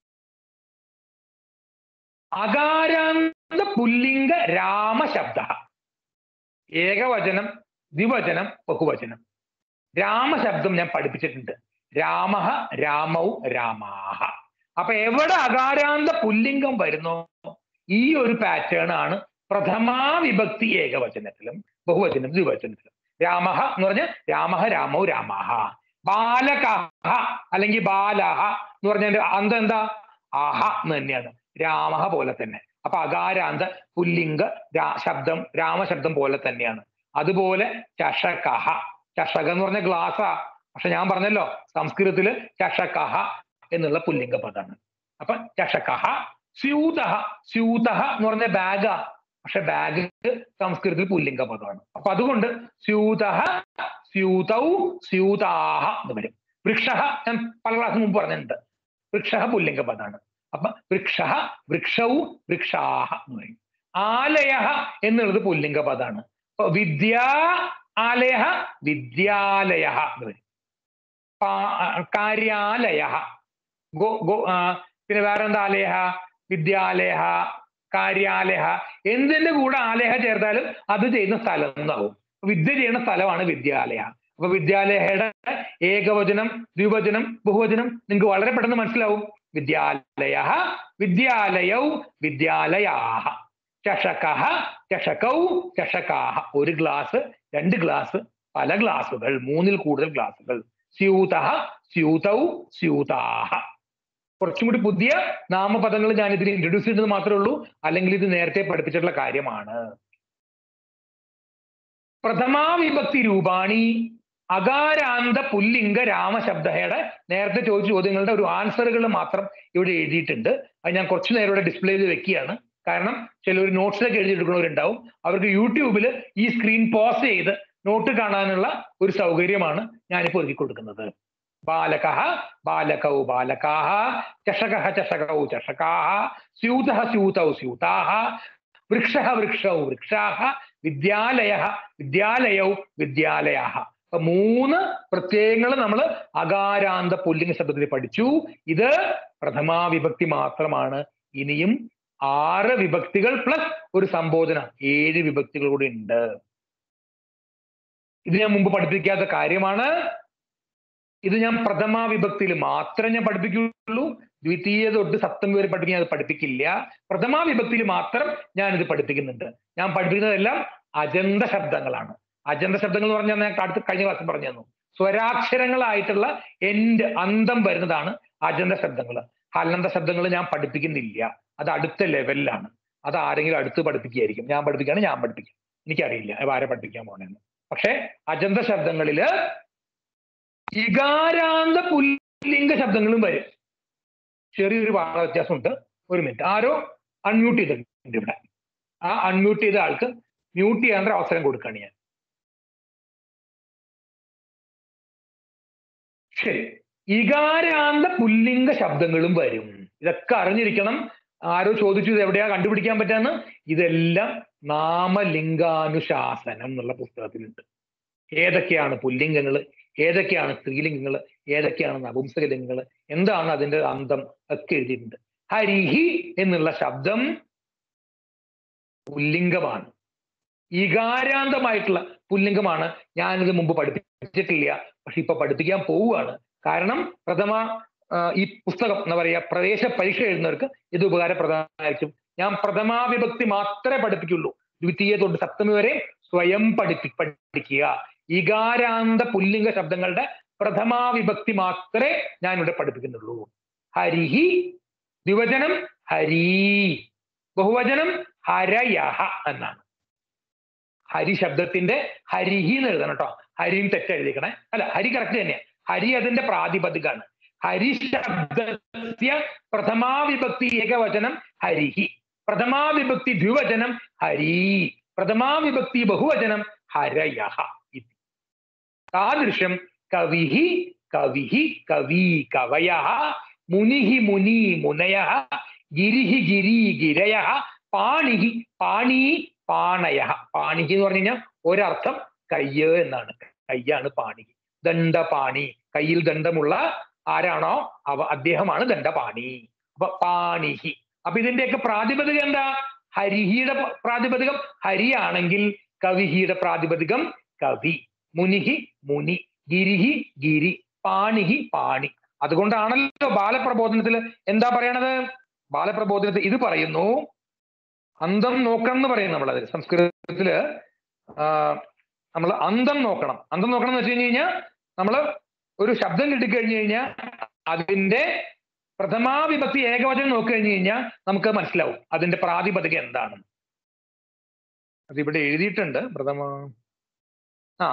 അകാരാന്ത പുല്ലിംഗ രാമശബ്ദ ഏകവചനം ദ്വിവചനം ബഹുവചനം രാമശബ്ദം ഞാൻ പഠിപ്പിച്ചിട്ടുണ്ട് രാമഹ രാമൗ രാമാഹ അപ്പൊ എവിടെ അകാരാന്ത പുല്ലിംഗം വരുന്നോ ഈ ഒരു പാറ്റേൺ ആണ് പ്രഥമാ വിഭക്തി ഏകവചനത്തിലും ബഹുവചനം ദ്വിവചനത്തിലും രാമഹ എന്ന് പറഞ്ഞ രാമഹ രാമൗ രാമാഹ ബാലകഹ അല്ലെങ്കിൽ ബാലഹ എന്ന് പറഞ്ഞ അന്തം എന്താ ആഹ എന്ന് തന്നെയാണ് രാമഹ പോലെ തന്നെ അപ്പൊ അകാരാന്ത പുല്ലിംഗ രാ ശബ്ദം രാമശബ്ദം പോലെ തന്നെയാണ് അതുപോലെ ചഷകഹ ചഷക എന്ന് പറഞ്ഞ ഗ്ലാസ്സാ പക്ഷെ ഞാൻ പറഞ്ഞല്ലോ സംസ്കൃതത്തില് ചഷകഹ എന്നുള്ള പുല്ലിംഗ പദമാണ് അപ്പൊ ചഷകഹ സ്യൂതഹ സ്യൂതഹ എന്ന് പറഞ്ഞ ബാഗാ പക്ഷെ ബാഗ് സംസ്കൃതത്തിൽ പുല്ലിംഗ പദമാണ് അപ്പൊ അതുകൊണ്ട് സ്യൂതഹ സ്യൂതൗ സ്യൂതാഹ എന്ന് വരും വൃക്ഷ ഞാൻ പല ക്ലാസ് മുമ്പ് പറഞ്ഞിട്ടുണ്ട് വൃക്ഷ പുല്ലിംഗ പദമാണ് അപ്പൊ വൃക്ഷ വൃക്ഷവും വൃക്ഷാഹ എന്ന് പറയും ആലയ എന്നുള്ളത് പുല്ലിംഗ പദമാണ് അപ്പൊ വിദ്യാ ആലയ വിദ്യാലയ എന്ന് വരും പാ- കാര്യാലയ ഗോ ഗോ ആ, പിന്നെ വേറെ എന്താ ആലയ വിദ്യാലയ കാര്യാലയ എന്തിന്റെ കൂടെ ആലയ ചേർത്താലും അത് ചെയ്യുന്ന സ്ഥലം എന്നാവും വിദ്യ ചെയ്യുന്ന സ്ഥലമാണ് വിദ്യാലയ അപ്പൊ വിദ്യാലയയുടെ ഏകവചനം ദ്വിവചനം ബഹുവചനം നിങ്ങൾക്ക് വളരെ പെട്ടെന്ന് മനസ്സിലാവും വിദ്യാലയ വിദ്യാലയൗ വിദ്യാലയാഹ ചഷകഹ ചഷകൗ ചഷകാഹ ഒരു ഗ്ലാസ് രണ്ട് ഗ്ലാസ് പല ഗ്ലാസുകൾ മൂന്നിൽ കൂടുതൽ ഗ്ലാസുകൾ സ്യൂതഹ സ്യൂതൗ സ്യൂതാഹ കുറച്ചും കൂടി പുതിയ നാമപദങ്ങൾ ഞാൻ ഇതിൽ ഇൻട്രൊഡ്യൂസ് ചെയ്തത് മാത്രമേ ഉള്ളൂ അല്ലെങ്കിൽ ഇത് നേരത്തെ പഠിപ്പിച്ചിട്ടുള്ള കാര്യമാണ് പ്രഥമാ വിഭക്തി രൂപാണി അകാരാന്ത പുല്ലിംഗ രാമശബ്ദയുടെ നേരത്തെ ചോദിച്ച ചോദ്യങ്ങളുടെ ഒരു ആൻസറുകൾ മാത്രം ഇവിടെ എഴുതിയിട്ടുണ്ട് അത് ഞാൻ കുറച്ചു നേരം ഇവിടെ ഡിസ്പ്ലേ ചെയ്ത് വെക്കുകയാണ് കാരണം ചിലർ നോട്ട്സിലൊക്കെ എഴുതിയെടുക്കുന്നവരുണ്ടാവും അവർക്ക് യൂട്യൂബിൽ ഈ സ്ക്രീൻ പോസ് ചെയ്ത് നോട്ട് കാണാനുള്ള ഒരു സൗകര്യമാണ് ഞാനിപ്പോൾ ഒരുക്കി കൊടുക്കുന്നത് ബാലകഃ ബാലകൗ ബാലകാः ചഷകः ചഷകൗ ചഷകാः സ്യൂതः സ്യൂതൗ സ്യൂതാः വൃക്ഷः വൃക്ഷൗ വൃക്ഷാः വിദ്യാലയः വിദ്യാലയൗ വിദ്യാലയാः അപ്പൊ മൂന്ന് പ്രത്യയങ്ങൾ നമ്മൾ അകാരാന്ത പുല്ലിംഗ ശബ്ദത്തിൽ പഠിച്ചു ഇത് പ്രഥമാ വിഭക്തി മാത്രമാണ് ഇനിയും ആറ് വിഭക്തികൾ പ്ലസ് ഒരു സംബോധന ഏഴ് വിഭക്തികൾ കൂടി ഉണ്ട് ഇത് ഞാൻ മുമ്പ് പഠിപ്പിക്കാത്ത കാര്യമാണ് ഇത് ഞാൻ പ്രഥമ വിഭക്തിയിൽ മാത്രമേ ഞാൻ പഠിപ്പിക്കുള്ളൂ ദ്വിതീയ തൊട്ട് സപ്തമി വരെ പഠിപ്പിക്കാൻ അത് പഠിപ്പിക്കില്ല പ്രഥമ വിഭക്തിയിൽ മാത്രം ഞാൻ ഇത് പഠിപ്പിക്കുന്നുണ്ട് ഞാൻ പഠിപ്പിക്കുന്നതെല്ലാം അജന്ത ശബ്ദങ്ങളാണ് അജന്ത ശബ്ദങ്ങൾ എന്ന് പറഞ്ഞാൽ ഞാൻ അടുത്ത കഴിഞ്ഞ ക്ലാസ്സിൽ പറഞ്ഞു തന്നു സ്വരാക്ഷരങ്ങളായിട്ടുള്ള എൻഡ് അന്തം വരുന്നതാണ് അജന്ത ശബ്ദങ്ങൾ ഹലന്ത ശബ്ദങ്ങൾ ഞാൻ പഠിപ്പിക്കുന്നില്ല അത് അടുത്ത ലെവലിലാണ് അത് ആരെങ്കിലും അടുത്ത് പഠിപ്പിക്കുകയായിരിക്കും ഞാൻ പഠിപ്പിക്കുകയാണ് ഞാൻ പഠിപ്പിക്കാം എനിക്കറിയില്ല അത് ആരെ പഠിപ്പിക്കാൻ പോണെന്ന് പക്ഷെ അജന്ത ശബ്ദങ്ങളില് ഇകാരാന്ത പുല്ലിംഗ ശബ്ദങ്ങളും വരും ചെറിയൊരു ഭാഷ വ്യത്യാസമുണ്ട് ഒരു മിനിറ്റ് ആരോ അൺമ്യൂട്ട് ചെയ്തിട്ടുണ്ട് ഇവിടെ ആ അൺമ്യൂട്ട് ചെയ്ത ആൾക്ക് മ്യൂട്ട് ചെയ്യാനുള്ള അവസരം കൊടുക്കുകയാണ് ഞാൻ ശരി ഇകാരാന്ത പുല്ലിംഗ ശബ്ദങ്ങളും വരും ഇതൊക്കെ അറിഞ്ഞിരിക്കണം ആരോ ചോദിച്ചു ഇത് എവിടെയാ കണ്ടുപിടിക്കാൻ പറ്റാന്ന് ഇതെല്ലാം നാമലിംഗാനുശാസനം എന്നുള്ള പുസ്തകത്തിലുണ്ട് ഏതൊക്കെയാണ് പുല്ലിംഗങ്ങൾ ഏതൊക്കെയാണ് സ്ത്രീലിംഗങ്ങൾ ഏതൊക്കെയാണ് നപുംസകലിംഗങ്ങൾ എന്താണ് അതിന്റെ അന്തം ഒക്കെ എഴുതിയിട്ടുണ്ട് ഹരിഹി എന്നുള്ള ശബ്ദം പുല്ലിംഗമാണ് ഇകാരാന്തമായിട്ടുള്ള പുല്ലിംഗമാണ് ഞാനിത് മുമ്പ് പഠിപ്പിച്ചിട്ടില്ല പക്ഷെ ഇപ്പൊ പഠിപ്പിക്കാൻ പോവുകയാണ് കാരണം പ്രഥമ ആ, ഈ പുസ്തകം എന്താ പറയാ പ്രവേശ പരീക്ഷ എഴുതുന്നവർക്ക് ഇത് ഉപകാരപ്രദമായിരിക്കും ഞാൻ പ്രഥമാ വിഭക്തി മാത്രമേ പഠിപ്പിക്കുള്ളൂ ദ്വിതീയ തൊട്ട് സപ്തമി വരെ സ്വയം പഠിപ്പി പഠിക്കുക ഇകാരാന്ത പുല്ലിംഗ ശബ്ദങ്ങളുടെ പ്രഥമാ വിഭക്തി മാത്രമേ ഞാൻ ഇവിടെ പഠിപ്പിക്കുന്നുള്ളൂ ഹരിഹി ദ്വിവചനം ഹരി ബഹുവചനം ഹരയഹ എന്നാണ് ഹരി ശബ്ദത്തിന്റെ ഹരിഹി എന്ന് എഴുതണം കേട്ടോ ഹരിയും തെറ്റ് എഴുതിക്കണേ അല്ല ഹരി കറക്റ്റ് തന്നെയാ ഹരി അതിന്റെ പ്രാതിപതികാണ് ഹരി ശബ്ദസ്യ പ്രഥമാ വിഭക്തി ഏകവചനം ഹരിഹി പ്രഥമാ വിഭക്തി ദ്വിവചനം ഹരി പ്രഥമാ വിഭക്തി ബഹുവചനം ഹരയഹ ഇതി താദൃശം കവിഹി കവിഹി കവി കവയ മുനിഹി മുനി മുനയ ഗിരിഹി ഗിരി ഗിരയ പാണിഹി പാണി പാണയ പാണിഹി എന്ന് പറഞ്ഞു കഴിഞ്ഞാൽ ഒരർത്ഥം കയ്യ് എന്നാണ് കയ്യാണ് പാണി ദണ്ഡപാണി കയ്യിൽ ദണ്ഡമുള്ള ആരാണോ അവ അദ്ദേഹമാണ് ദണ്ഡപാണി അപ്പൊ പാണിഹി അപ്പൊ ഇതിന്റെയൊക്കെ പ്രാതിപതികം എന്താ ഹരിഹിയുടെ പ- പ്രാതിപതികം ഹരിയാണെങ്കിൽ കവിഹിയുടെ പ്രാതിപതികം കവി മുനിഹി മുനി ഗിരിഹി ഗിരി പാണിഹി പാണി അതുകൊണ്ടാണല്ലോ ബാലപ്രബോധനത്തിൽ എന്താ പറയണത് ബാലപ്രബോധനത്തിൽ ഇത് പറയുന്നു അന്തം നോക്കണം എന്ന് പറയും നമ്മളതിൽ സംസ്കൃതത്തില് നമ്മൾ അന്തം നോക്കണം അന്തം നോക്കണം എന്ന് വെച്ച് കഴിഞ്ഞ് കഴിഞ്ഞാൽ നമ്മൾ ഒരു ശബ്ദം കിട്ടിക്കഴിഞ്ഞു കഴിഞ്ഞാൽ അതിന്റെ പ്രഥമാ വിഭക്തി ഏകവചനം നോക്കി കഴിഞ്ഞു കഴിഞ്ഞാൽ നമുക്ക് മനസ്സിലാവും അതിന്റെ പ്രാതിപതിക എന്താണ് അതിവിടെ എഴുതിയിട്ടുണ്ട് പ്രഥമ ആ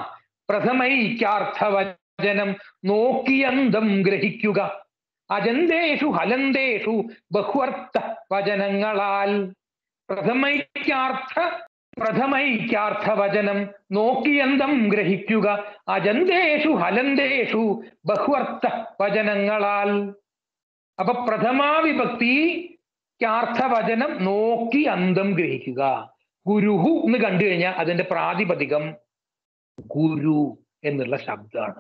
പ്രഥമൈക്യാർത്ഥവചനം നോക്കിയന്തം ഗ്രഹിക്കുക അജന്തേഷു ഹലന്തേഷു ബഹുവർത്ഥ വചനങ്ങളാൽ പ്രഥമൈക്യാർത്ഥ പ്രഥമൈക്യാർത്ഥവചനം നോക്കിയന്തം ഗ്രഹിക്കുക അജന്തേഷു ഹലന്തേഷു ബഹുവർത്ഥ വചനങ്ങളാൽ അപ്പൊ പ്രഥമാ വിഭക്തിക്കാർത്ഥവചനം നോക്കി അന്തം ഗ്രഹിക്കുക ഗുരുഹു എന്ന് കണ്ടു കഴിഞ്ഞാൽ അതിന്റെ പ്രാതിപതികം ഗുരു എന്നുള്ള ശബ്ദമാണ്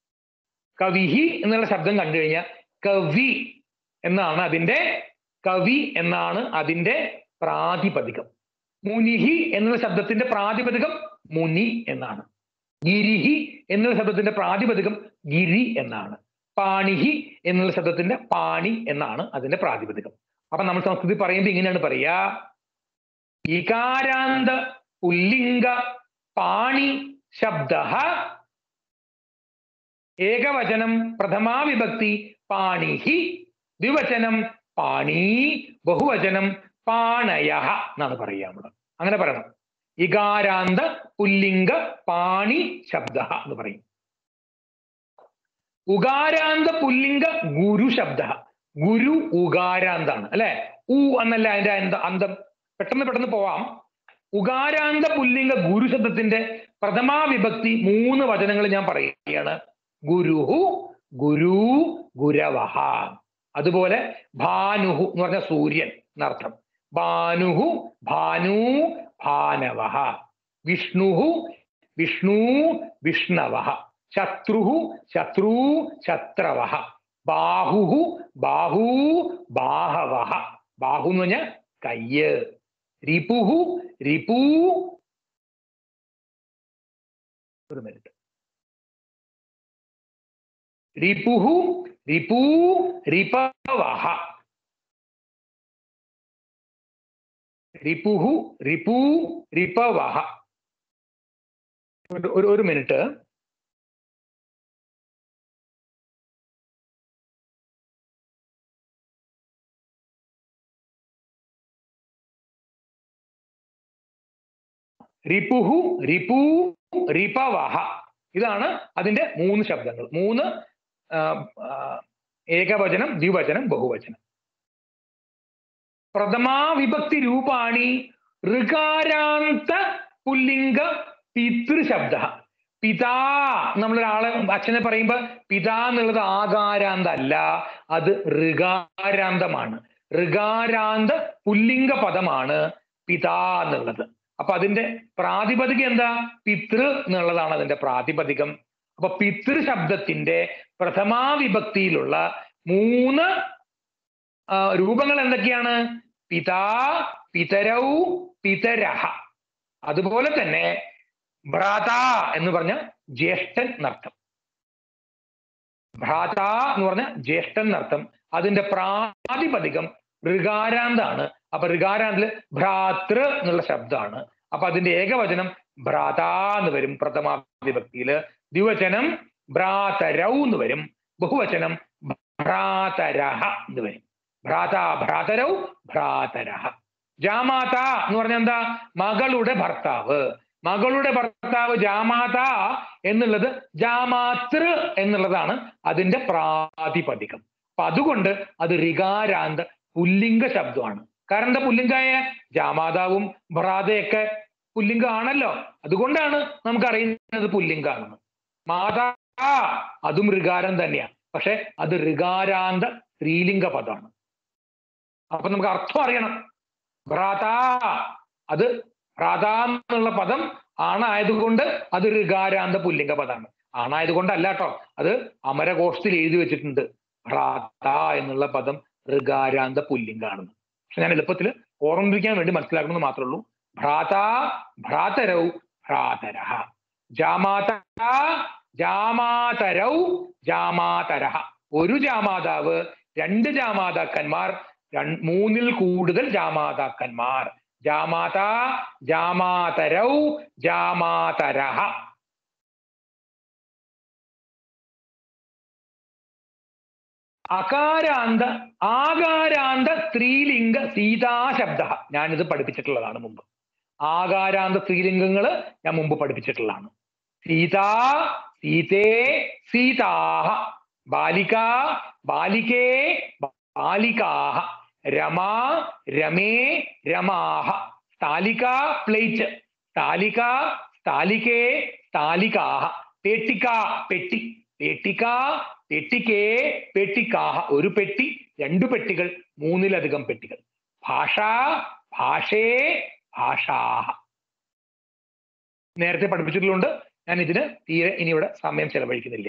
കവിഹി എന്നുള്ള ശബ്ദം കണ്ടു കഴിഞ്ഞാൽ കവി എന്നാണ് അതിന്റെ കവി എന്നാണ് അതിന്റെ പ്രാതിപതികം മുനിഹി എന്നുള്ള ശബ്ദത്തിന്റെ പ്രാതിപതികം മുനി എന്നാണ് ഗിരിഹി എന്നുള്ള ശബ്ദത്തിന്റെ പ്രാതിപതികം ഗിരി എന്നാണ് പാണിഹി എന്നുള്ള ശബ്ദത്തിന്റെ പാണി എന്നാണ് അതിന്റെ പ്രാതിപതികം അപ്പൊ നമ്മൾ സംസ്കൃതി പറയുമ്പോൾ ഇങ്ങനെയാണ് പറയാ ഇകാരാന്ത പുല്ലിംഗ പാണി ശബ്ദ ഏകവചനം പ്രഥമാ വിഭക്തി പാണിഹി ദ്വിവചനം പാണി ബഹുവചനം പാണയ എന്നാണ് പറയുക നമ്മള് അങ്ങനെ പറയണം ഇകാരാന്ത പുല്ലിംഗ പാണി ശബ്ദ എന്ന് പറയും ഉകാരാന്ത പുല്ലിംഗ ഗുരു ശബ്ദ ഗുരു ഉകാരാന്താണ് അല്ലെ ഉ എന്നല്ല അതിന്റെ അന്ത- അന്തം പെട്ടെന്ന് പെട്ടെന്ന് പോവാം ഉകാരാന്ത പുല്ലിംഗ ഗുരു ശബ്ദത്തിന്റെ പ്രഥമാ വിഭക്തി മൂന്ന് വചനങ്ങൾ ഞാൻ പറയുകയാണ് ഗുരുഹു ഗുരു ഗുരവഹ അതുപോലെ ഭാനുഹു എന്ന് പറഞ്ഞ സൂര്യൻ എന്നർത്ഥം ഭാനുഹു ഭാനു ഭാനവഹ വിഷ്ണുഹു വിഷ്ണു വിഷ്ണവഹ ശത്രുഹു ശത്രു ശത്രവഹ ബാഹുഹു ബാഹു ബാഹവഹ ബാഹു എന്ന് പറഞ്ഞാൽ കയ്യ് റിപുഹു റിപു ഒരു മിനിറ്റ് റിപുഹു റിപു റിപവഹ റിപുഹു റിപു റിപവഹ ഒരു- ഒരു ഒരു മിനിറ്റ് റിപുഹു റിപു റിപവഹ ഇതാണ് അതിന്റെ മൂന്ന് ശബ്ദങ്ങൾ മൂന്ന് ആ, ആ, ഏകവചനം ദ്വിവചനം ബഹുവചനം പ്രഥമാ വിഭക്തി രൂപാണി ഋകാരാന്ത പുല്ലിംഗ പിതൃശബ്ദ പിതാ നമ്മളൊരാളെ അച്ഛനെ പറയുമ്പോ പിതാ എന്നുള്ളത് ആകാരാന്ത അല്ല അത് ഋകാരാന്തമാണ് ഋകാരാന്ത പുല്ലിംഗ പദമാണ് പിതാ എന്നുള്ളത് അപ്പൊ അതിന്റെ പ്രാതിപതികം എന്താ പിതൃ എന്നുള്ളതാണ് അതിന്റെ പ്രാതിപതികം അപ്പൊ പിതൃ ശബ്ദത്തിന്റെ പ്രഥമാ വിഭക്തിയിലുള്ള മൂന്ന് ആ, രൂപങ്ങൾ എന്തൊക്കെയാണ് പിതാ പിതരൗ പിതരഹ അതുപോലെ തന്നെ ഭ്രാത എന്ന് പറഞ്ഞ ജ്യേഷ്ഠൻ എന്നർത്ഥം ഭ്രാത എന്ന് പറഞ്ഞ ജ്യേഷ്ഠൻ എന്നർത്ഥം അതിന്റെ പ്രാതിപതികം ഋകാരാന്താണ് അപ്പൊ ഋകാരാന്തില് ഭ്രാതൃ എന്നുള്ള ശബ്ദമാണ് അപ്പൊ അതിന്റെ ഏകവചനം ഭ്രാത എന്ന് വരും പ്രഥമ വിഭക്തിയില് ദ്വിവചനം ഭ്രാതരൗ എന്ന് വരും ബഹുവചനം ഭ്രാതരഹ എന്ന് വരും ഭ്രാത ഭ്രാതരൗ ഭ്രാതരഹ ജാമാത എന്ന് പറഞ്ഞാൽ എന്താ മകളുടെ ഭർത്താവ് മകളുടെ ഭർത്താവ് ജാമാത എന്നുള്ളത് ജാമാതൃ എന്നുള്ളതാണ് അതിന്റെ പ്രാതിപതികം അപ്പൊ അതുകൊണ്ട് അത് ഋകാരാന്ത പുല്ലിംഗ ശബ്ദമാണ് കാരണം എന്താ പുല്ലിംഗായ ജാമാതാവും ഭ്രാതയൊക്കെ പുല്ലിംഗമാണല്ലോ അതുകൊണ്ടാണ് നമുക്ക് അറിയുന്നത് പുല്ലിംഗാണെന്ന് മാതാ അതും ഋകാരം തന്നെയാണ് പക്ഷെ അത് ഋകാരാന്ത സ്ത്രീലിംഗ പദമാണ് അപ്പൊ നമുക്ക് അർത്ഥം അറിയണം ഭ്രാത അത് ഭ്രാത എന്നുള്ള പദം ആണായതുകൊണ്ട് അത് ഋകാരാന്ത പുല്ലിംഗ പദമാണ് ആണായതുകൊണ്ടല്ല കേട്ടോ അത് അമരകോശത്തിൽ എഴുതി വെച്ചിട്ടുണ്ട് ഭ്രാത എന്നുള്ള പദം ഋകാരാന്ത പുല്ലിംഗാണെന്ന് പക്ഷെ ഞാൻ എളുപ്പത്തിൽ ഓർമ്മിപ്പിക്കാൻ വേണ്ടി മനസ്സിലാക്കണമെന്ന് മാത്രമേ ഉള്ളൂ ഭ്രാത ഭ്രാതരൗ ഭ്രാതരഹ ജാമാത ജാമാതരൗ ജാമാതരഹ ഒരു ജാമാതാവ് രണ്ട് ജാമാതാക്കന്മാർ രൺ- മൂന്നിൽ കൂടുതൽ ജാമാതാക്കന്മാർ ജാമാത ജാമാതരൗ ജാമാതരഹ അകാരാന്ത ആകാരാന്ത സ്ത്രീലിംഗ സീതാശബ്ദ ഞാനിത് പഠിപ്പിച്ചിട്ടുള്ളതാണ് മുമ്പ് ആകാരാന്ത സ്ത്രീലിംഗങ്ങൾ ഞാൻ മുമ്പ് പഠിപ്പിച്ചിട്ടുള്ളതാണ് സീത സീതേ സീതാഹ ബാലിക ബാലികേ ബാലികാഹ രമ രമേ രമാഹ സ്ഥാലിക പ്ലേറ്റ് സ്ഥാലിക സ്ഥാലികേ സ്ഥാലികാഹ പേട്ടിക പെട്ടി പേട്ടിക പെട്ടിക്കേ പെട്ടിക്കാഹ ഒരു പെട്ടി രണ്ടു പെട്ടികൾ മൂന്നിലധികം പെട്ടികൾ ഭാഷ ഭാഷേ ഭാഷാഹ നേരത്തെ പഠിപ്പിച്ചിട്ടുള്ളതുകൊണ്ട് ഞാൻ ഇതിന് തീരെ ഇനി ഇവിടെ സമയം ചെലവഴിക്കുന്നില്ല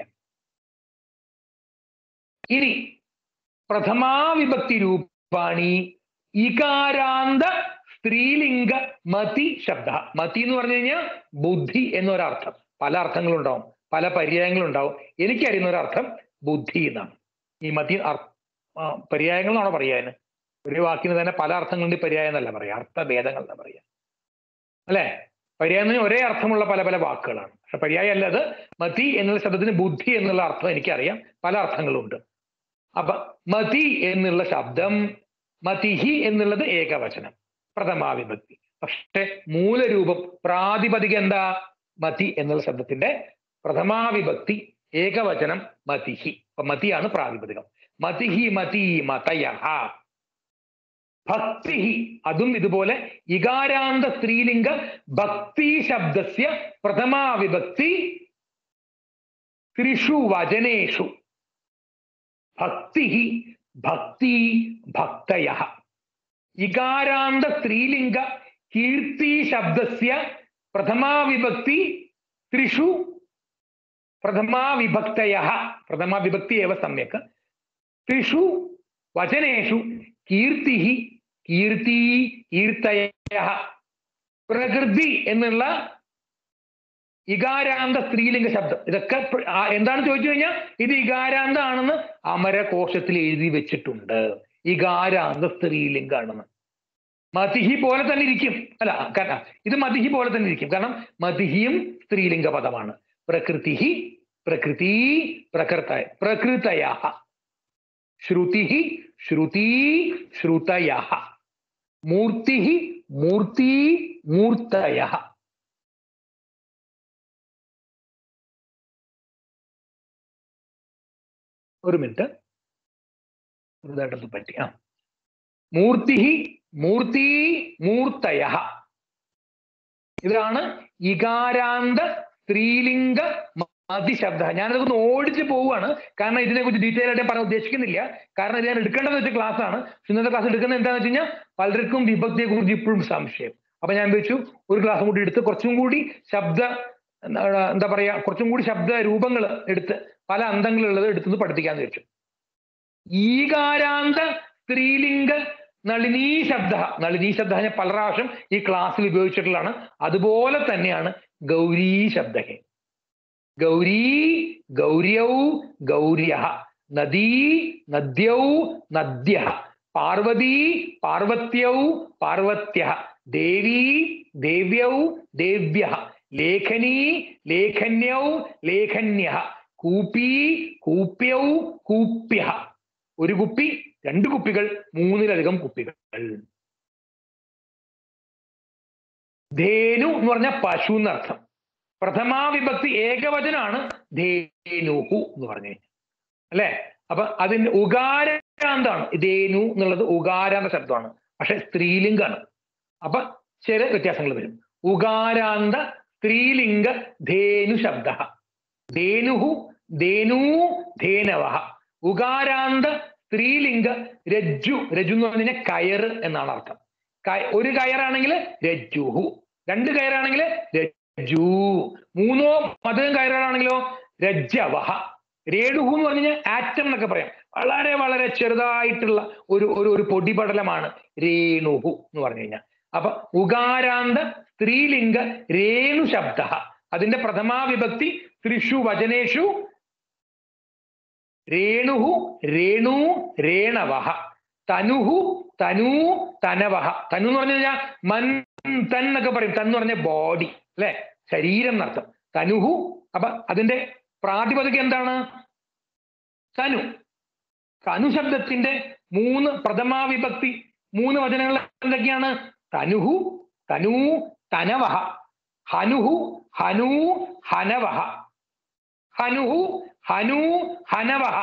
ഇനി പ്രഥമാ വിഭക്തി രൂപാണി ഇകാരാന്ത സ്ത്രീലിംഗ മതി ശബ്ദ മതി എന്ന് പറഞ്ഞു കഴിഞ്ഞാൽ ബുദ്ധി എന്നൊരർത്ഥം പല അർത്ഥങ്ങളുണ്ടാവും പല പര്യായങ്ങളുണ്ടാവും എനിക്കറിയുന്ന ഒരർത്ഥം ബുദ്ധി എന്നാണ് ഈ മതി അർ- ആ, പര്യായങ്ങൾ എന്നാണോ പറയാന് ഒരു വാക്കിന് തന്നെ പല അർത്ഥങ്ങളുണ്ട് പര്യായം എന്നല്ല പറയാ അർത്ഥഭേദങ്ങൾ എന്നാ പറയാ അല്ലെ പര്യായം എന്ന് പറഞ്ഞാൽ ഒരേ അർത്ഥമുള്ള പല പല വാക്കുകളാണ് പക്ഷെ പര്യായം അല്ല അത് മതി എന്നുള്ള ശബ്ദത്തിന് ബുദ്ധി എന്നുള്ള അർത്ഥം എനിക്കറിയാം പല അർത്ഥങ്ങളുണ്ട് അപ്പൊ മതി എന്നുള്ള ശബ്ദം മതിഹി എന്നുള്ളത് ഏകവചനം പ്രഥമാ വിഭക്തി പക്ഷെ മൂലരൂപം പ്രാതിപതിക എന്താ മതി എന്നുള്ള ശബ്ദത്തിന്റെ പ്രഥമാ വിഭക്തി ഏകവചനം മതിഹി അപ്പൊ മതിയാണ് പ്രാതിപതികം മതിഹി മതി മതയ ഭക്തി അതും ഇതുപോലെ ഇകാരാന്ത സ്ത്രീലിംഗ ഭക്തി ശബ്ദസ്യ പ്രഥമാ വിഭക്തി ത്രിഷു വചനേഷു ഭക്തി ഭക്തി ഭക്തയ ഇകാരാന്ത സ്ത്രീലിംഗ കീർത്തി ശബ്ദസ്യ പ്രഥമാ വിഭക്തി ത്രിഷു പ്രഥമാ വിഭക്തയ പ്രഥമാ വിഭക്തി ഏവ സമ്യക് ത്രിഷു വചനേഷു കീർത്തി കീർത്തി കീർത്തയ പ്രകൃതി എന്നുള്ള ഇകാരാന്ത സ്ത്രീലിംഗ ശബ്ദം ഇതൊക്കെ പ്ര- ആ, എന്താണ് ചോദിച്ചു കഴിഞ്ഞാൽ ഇത് ഇകാരാന്താണെന്ന് അമരകോശത്തിൽ എഴുതി വെച്ചിട്ടുണ്ട് ഇകാരാന്ത സ്ത്രീലിംഗാണെന്ന് മതിഹി പോലെ തന്നെ ഇരിക്കും അല്ല കാരണം ഇത് മതിഹി പോലെ തന്നെ ഇരിക്കും കാരണം മതിഹിയും സ്ത്രീലിംഗ പദമാണ് പ്രകൃതി പ്രകൃതി പ്രകൃത പ്രകൃതയ ശ്രുതി ശ്രുതി ശ്രുതയ മൂർത്തി മൂർത്തി മൂർത്തയ ഒരു മിനിറ്റ് ചെറുതായിട്ടൊന്ന് പറ്റി ആ മൂർത്തി മൂർത്തി മൂർത്തയ ഇതാണ് ഇകാരാന്ത സ്ത്രീലിംഗ മതിശബ്ദ ഞാനതൊന്ന് ഓടിച്ച് പോവുകയാണ് കാരണം ഇതിനെ കുറിച്ച് ഡീറ്റെയിൽ ആയിട്ട് ഞാൻ പറയാൻ ഉദ്ദേശിക്കുന്നില്ല കാരണം ഇത് ഞാൻ എടുക്കേണ്ടത് വെച്ച ക്ലാസ് ആണ് ഇന്നത്തെ ക്ലാസ് എടുക്കുന്നത് എന്താണെന്ന് വെച്ച് കഴിഞ്ഞാൽ പലർക്കും വിഭക്തിയെ കുറിച്ച് ഇപ്പോഴും സംശയം അപ്പൊ ഞാൻ വെച്ചു ഒരു ക്ലാസ് കൂടി എടുത്ത് കുറച്ചും കൂടി ശബ്ദ എന്താ- എന്താ പറയാ കുറച്ചും കൂടി ശബ്ദ രൂപങ്ങൾ എടുത്ത് പല അന്തങ്ങളുള്ളത് എടുത്തത് പഠിപ്പിക്കാന്ന് വെച്ചു ഈകാരാന്ത സ്ത്രീലിംഗ നളിനീ ശബ്ദ നളിനീ ശബ്ദ ഞാൻ പല പ്രാവശ്യം ഈ ക്ലാസ്സിൽ ഉപയോഗിച്ചിട്ടുള്ളതാണ് അതുപോലെ തന്നെയാണ് ഗൗരീ ശബ്ദ ഗൗരീ ഗൗര്യൗ ഗൗര്യ നദീ നദ്യൗ നദ്യ പാർവതി പാർവത്യൗ പാർവത്യ ദേവി ദേവ്യൗ ദേവ്യ ലേഖനീ ലേഖന്യൗ ലേഖന്യ കൂപ്പി കൂപ്യൗ കൂപ്യ ഒരു കുപ്പി രണ്ട് കുപ്പികൾ മൂന്നിലധികം കുപ്പികൾ ധേനു എന്ന് പറഞ്ഞ പശു എന്നർത്ഥം പ്രഥമാ വിഭക്തി ഏകവചനാണ് ധേനുഹു എന്ന് പറഞ്ഞു കഴിഞ്ഞാൽ അല്ലെ അപ്പൊ അതിന്റെ ഉകാരാന്താണ് ധേനു എന്നുള്ളത് ഉകാരാന്ത ശബ്ദമാണ് പക്ഷെ സ്ത്രീലിംഗാണ് അപ്പൊ ചില വ്യത്യാസങ്ങൾ വരും ഉകാരാന്ത സ്ത്രീലിംഗ ധേനു ശബ്ദ ധേനുഹു ധേനു ധേനവ ഉകാരാന്ത സ്ത്രീലിംഗ രജ്ജു രജ്ജു എന്ന് പറഞ്ഞു കഴിഞ്ഞാൽ കയറ് എന്നാണ് അർത്ഥം കയ- ഒരു കയറാണെങ്കിൽ രജ്ജുഹു രണ്ട് കയറാണെങ്കിൽ രജ്ജു മൂന്നോ മധുരം കയറുകളാണെങ്കിലോ രജ്ജവഹ രേണുഹു എന്ന് പറഞ്ഞു കഴിഞ്ഞാൽ ആറ്റം എന്നൊക്കെ പറയാം വളരെ വളരെ ചെറുതായിട്ടുള്ള ഒരു ഒരു ഒരു പൊടിപടലമാണ് രേണുഹു എന്ന് പറഞ്ഞു കഴിഞ്ഞാൽ അപ്പൊ ഉകാരാന്ത സ്ത്രീലിംഗ രേണു ശബ്ദ അതിന്റെ പ്രഥമാ വിഭക്തി ത്രിഷു വചനേഷു രേണുഹു രേണു രേണവഹ തനുഹു തനു തനവഹ തനു എന്ന് പറഞ്ഞു കഴിഞ്ഞാൽ മൻ തൻ എന്നൊക്കെ പറയും തൻ എന്ന് പറഞ്ഞ ബോഡി അല്ലെ ശരീരം എന്നർത്ഥം തനുഹു അപ്പൊ അതിന്റെ പ്രാതിപതിക എന്താണ് തനു തനു ശബ്ദത്തിന്റെ മൂന്ന് പ്രഥമാ വിഭക്തി മൂന്ന് വചനങ്ങൾ എന്തൊക്കെയാണ് തനുഹു തനു തനവഹ ഹനുഹു ഹനു ഹനവഹ ഹനുഹു ഹനു ഹനവഹ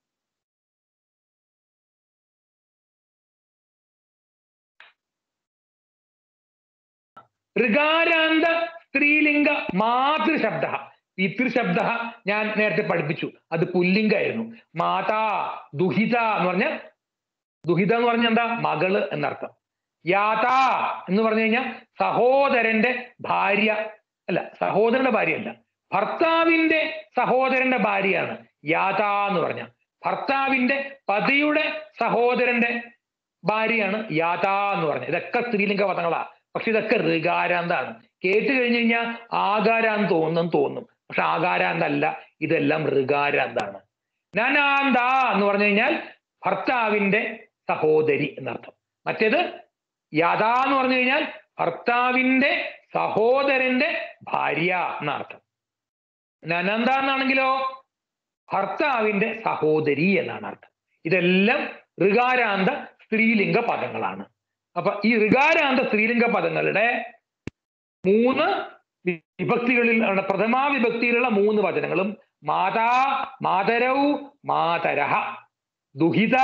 ഋകാരാന്ത സ്ത്രീലിംഗ മാതൃശബ്ദ പിതൃശബ്ദ ഞാൻ നേരത്തെ പഠിപ്പിച്ചു അത് പുല്ലിംഗായിരുന്നു മാതാ ദുഹിത എന്ന് പറഞ്ഞ ദുഹിത എന്ന് പറഞ്ഞ എന്താ മകള് എന്നർത്ഥം യാതാ എന്ന് പറഞ്ഞു കഴിഞ്ഞാൽ സഹോദരന്റെ ഭാര്യ അല്ല സഹോദരന്റെ ഭാര്യയല്ല ഭർത്താവിന്റെ സഹോദരന്റെ ഭാര്യയാണ് യാതാ എന്ന് പറഞ്ഞ ഭർത്താവിന്റെ പതിയുടെ സഹോദരന്റെ ഭാര്യയാണ് യാതാ എന്ന് പറഞ്ഞത് ഇതൊക്കെ സ്ത്രീലിംഗ പദങ്ങളാ പക്ഷെ ഇതൊക്കെ ഋകാരാന്താണ് കേട്ട് കഴിഞ്ഞു കഴിഞ്ഞാൽ ആകാരാന്ത് തോന്നും തോന്നും പക്ഷെ ആകാരാന്തല്ല ഇതെല്ലാം ഋകാരാന്താണ് നനാന്ത എന്ന് പറഞ്ഞു കഴിഞ്ഞാൽ ഭർത്താവിന്റെ സഹോദരി എന്നർത്ഥം മറ്റേത് യഥാ എന്ന് പറഞ്ഞു കഴിഞ്ഞാൽ ഭർത്താവിന്റെ സഹോദരന്റെ ഭാര്യ എന്നർത്ഥം നനന്ത എന്നാണെങ്കിലോ ഭർത്താവിന്റെ സഹോദരി എന്നാണ് അർത്ഥം ഇതെല്ലാം ഋകാരാന്ത സ്ത്രീലിംഗ പദങ്ങളാണ് അപ്പൊ ഈ ഋകാരാന്ത സ്ത്രീലിംഗ പദങ്ങളുടെ മൂന്ന് വിഭക്തികളിൽ ആണ് പ്രഥമാ വിഭക്തിയിലുള്ള മൂന്ന് വചനങ്ങളും മാതാ മാതരൗ മാതരഹ ദുഹിത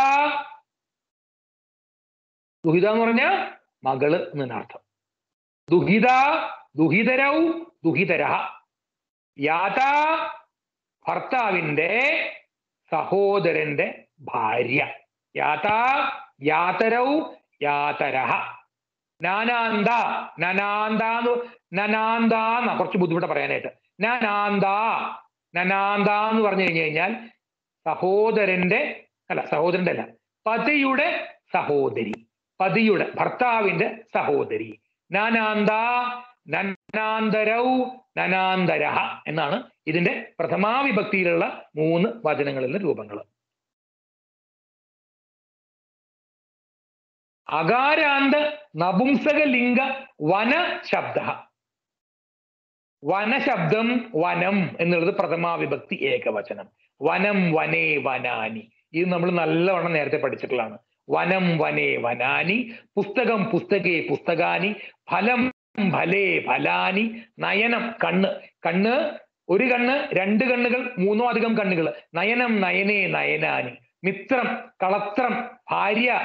ദുഹിത എന്ന് പറഞ്ഞ മകള് എന്നർത്ഥം ദുഹിത ദുഹിതരൗ ദുഹിതരഹ യാത ഭർത്താവിന്റെ സഹോദരന്റെ ഭാര്യ യാത യാതരൗ യാതരഹ നാനാന്ത നനാന്ത നനാന്ത എന്നാ കുറച്ച് ബുദ്ധിമുട്ട് പറയാനായിട്ട് നനാന്ത നനാന്ത എന്ന് പറഞ്ഞു കഴിഞ്ഞു കഴിഞ്ഞാൽ സഹോദരന്റെ അല്ല സഹോദരന്റെ അല്ല പതിയുടെ സഹോദരി പതിയുടെ ഭർത്താവിന്റെ സഹോദരി നാനാന്ത നനാന്തരൗ നനാന്തരഹ എന്നാണ് ഇതിന്റെ പ്രഥമാ വിഭക്തിയിലുള്ള മൂന്ന് വചനങ്ങളിലെ രൂപങ്ങൾ അകാരാന്ത നപുംസകലിംഗ വന ശബ്ദ വനശബ്ദം വനം എന്നുള്ളത് പ്രഥമാ വിഭക്തി ഏകവചനം വനം വനേ വനാനി ഇത് നമ്മൾ നല്ലവണ്ണം നേരത്തെ പഠിച്ചിട്ടുള്ളതാണ് വനം വനേ വനാനി പുസ്തകം പുസ്തകേ പുസ്തകാനി ഫലം ഫലേ ഫലാനി നയനം കണ്ണ് കണ്ണ് ഒരു കണ്ണ് രണ്ട് കണ്ണുകൾ മൂന്നോ അധികം കണ്ണുകൾ നയനം നയനേ നയനാനി മിത്രം കളത്രം ഭാര്യ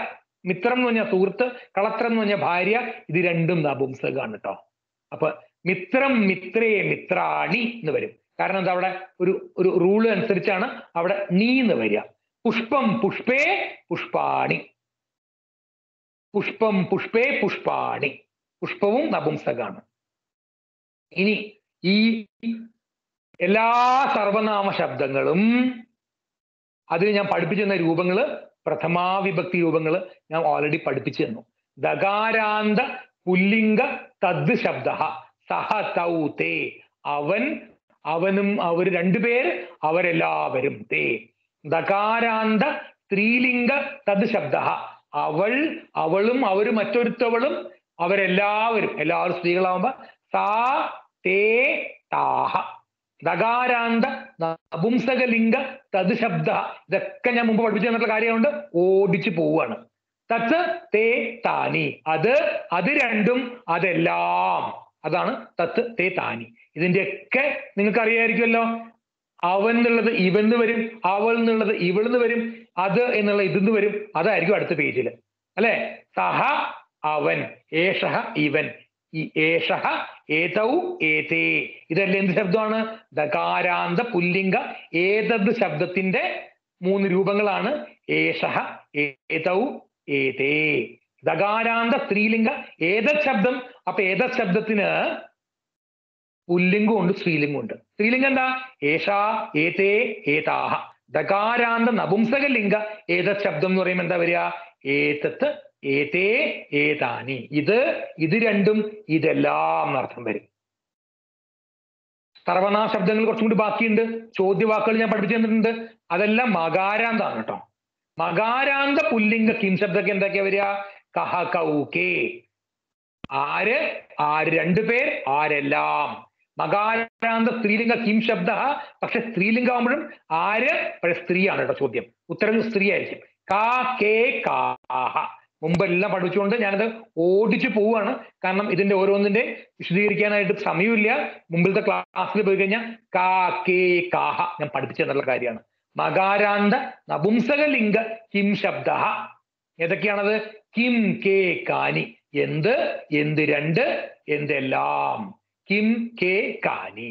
മിത്രം എന്ന് പറഞ്ഞാൽ സുഹൃത്ത് കളത്രം എന്ന് പറഞ്ഞാൽ ഭാര്യ ഇത് രണ്ടും നപുംസകമാണ് കേട്ടോ അപ്പൊ മിത്രം മിത്രേ മിത്രാണി എന്ന് വരും കാരണം എന്താ അവിടെ ഒരു ഒരു റൂള് അനുസരിച്ചാണ് അവിടെ നീ എന്ന് വരിക പുഷ്പം പുഷ്പേ പുഷ്പാണി പുഷ്പം പുഷ്പേ പുഷ്പാണി പുഷ്പവും നപുംസകാണ് ഇനി ഈ എല്ലാ സർവനാമ ശബ്ദങ്ങളും അതിന് ഞാൻ പഠിപ്പിച്ചു തന്ന രൂപങ്ങള് പ്രഥമാവിഭക്തി രൂപങ്ങൾ ഞാൻ ഓൾറെഡി പഠിപ്പിച്ചു തന്നു ദകാരാന്ത പുല്ലിംഗ തദ് ശബ്ദ സഹ തൗ തേ അവൻ അവനും അവർ രണ്ടുപേർ അവരെല്ലാവരും തേ ദകാരാന്ത സ്ത്രീലിംഗ തദ് ശബ്ദ അവൾ അവളും അവരും മറ്റൊരുത്തവളും അവരെല്ലാവരും എല്ലാവരും സ്ത്രീകളാവുമ്പോ സാ തേ താഹ ദകാരാന്ത നപുംസകലിംഗ തത് ശബ്ദ ഇതൊക്കെ ഞാൻ മുമ്പ് പഠിപ്പിച്ചു തന്നിട്ടുള്ള കാര്യമുണ്ട് ഓടിച്ചു പോവുകയാണ് തത്ത് തേ താനി അത് അത് രണ്ടും അതെല്ലാം അതാണ് തത്ത് തേ താനി ഇതിന്റെയൊക്കെ നിങ്ങൾക്ക് അറിയാമായിരിക്കുമല്ലോ അവൻ എന്നുള്ളത് ഇവന്ന് വരും അവൾ എന്നുള്ളത് ഇവളെന്ന് വരും അത് എന്നുള്ള ഇതെന്ന് വരും അതായിരിക്കും അടുത്ത പേജിൽ അല്ലെ സഹ അവൻ ഏഷഹ ഇവൻ ഈ ഏഷഹ ഏതൗ ഏതേ ഇതെല്ലാം എന്ത് ശബ്ദമാണ് ദകാരാന്ത പുല്ലിംഗ ഏതത് ശബ്ദത്തിന്റെ മൂന്ന് രൂപങ്ങളാണ് ഏഷഹ ഏതൗ ഏതേ ദകാരാന്ത സ്ത്രീലിംഗ ഏതത് ശബ്ദം അപ്പൊ ഏതത് ശബ്ദത്തിന് പുല്ലിംഗം ഉണ്ട് സ്ത്രീലിംഗം ഉണ്ട് സ്ത്രീലിംഗം എന്താ ഏഷാ ഏതേ ഏതാഹ ദകാരാന്ത നപുംസകലിംഗ ഏതത് ശബ്ദം എന്ന് പറയുമ്പോൾ എന്താ വരിക ഏതത്ത് ഏതേ ഏതാനി ഇത് ഇത് രണ്ടും ഇതെല്ലാം എന്നർത്ഥം വരും സർവനാ ശബ്ദങ്ങൾ കുറച്ചും കൂടി ബാക്കിയുണ്ട് ചോദ്യവാക്കുകൾ ഞാൻ പഠിപ്പിച്ചു തന്നിട്ടുണ്ട് അതെല്ലാം മകാരാന്താണ് കേട്ടോ മകാരാന്ത പുല്ലിംഗ കിം ശബ്ദമൊക്കെ എന്തൊക്കെയാ വരിക കഹ കൗകേ ആര് ആര് രണ്ടുപേർ ആരെല്ലാം മകാരാന്ത സ്ത്രീലിംഗ കിം ശബ്ദ പക്ഷെ സ്ത്രീലിംഗമാകുമ്പോഴും ആര് പക്ഷെ സ്ത്രീയാണ് കേട്ടോ ചോദ്യം ഉത്തരം സ്ത്രീ ആയിരിക്കും കാ കേ കാഹ മുമ്പെല്ലാം പഠിച്ചുകൊണ്ട് ഞാനത് ഓടിച്ചു പോവുകയാണ് കാരണം ഇതിന്റെ ഓരോന്നിന്റെ വിശദീകരിക്കാനായിട്ട് സമയമില്ല മുമ്പിലത്തെ ക്ലാസ്സിൽ പോയി കഴിഞ്ഞാൽ കാ കേ കാഹ ഞാൻ പഠിപ്പിച്ചു തന്നുള്ള കാര്യമാണ് മകാരാന്ത നപുംസകലിംഗ കിം ശബ്ദ ഏതൊക്കെയാണത് കിം കേ കാനി എന്ത് എന്ത് രണ്ട് എന്തെല്ലാം കിം കേ കാനി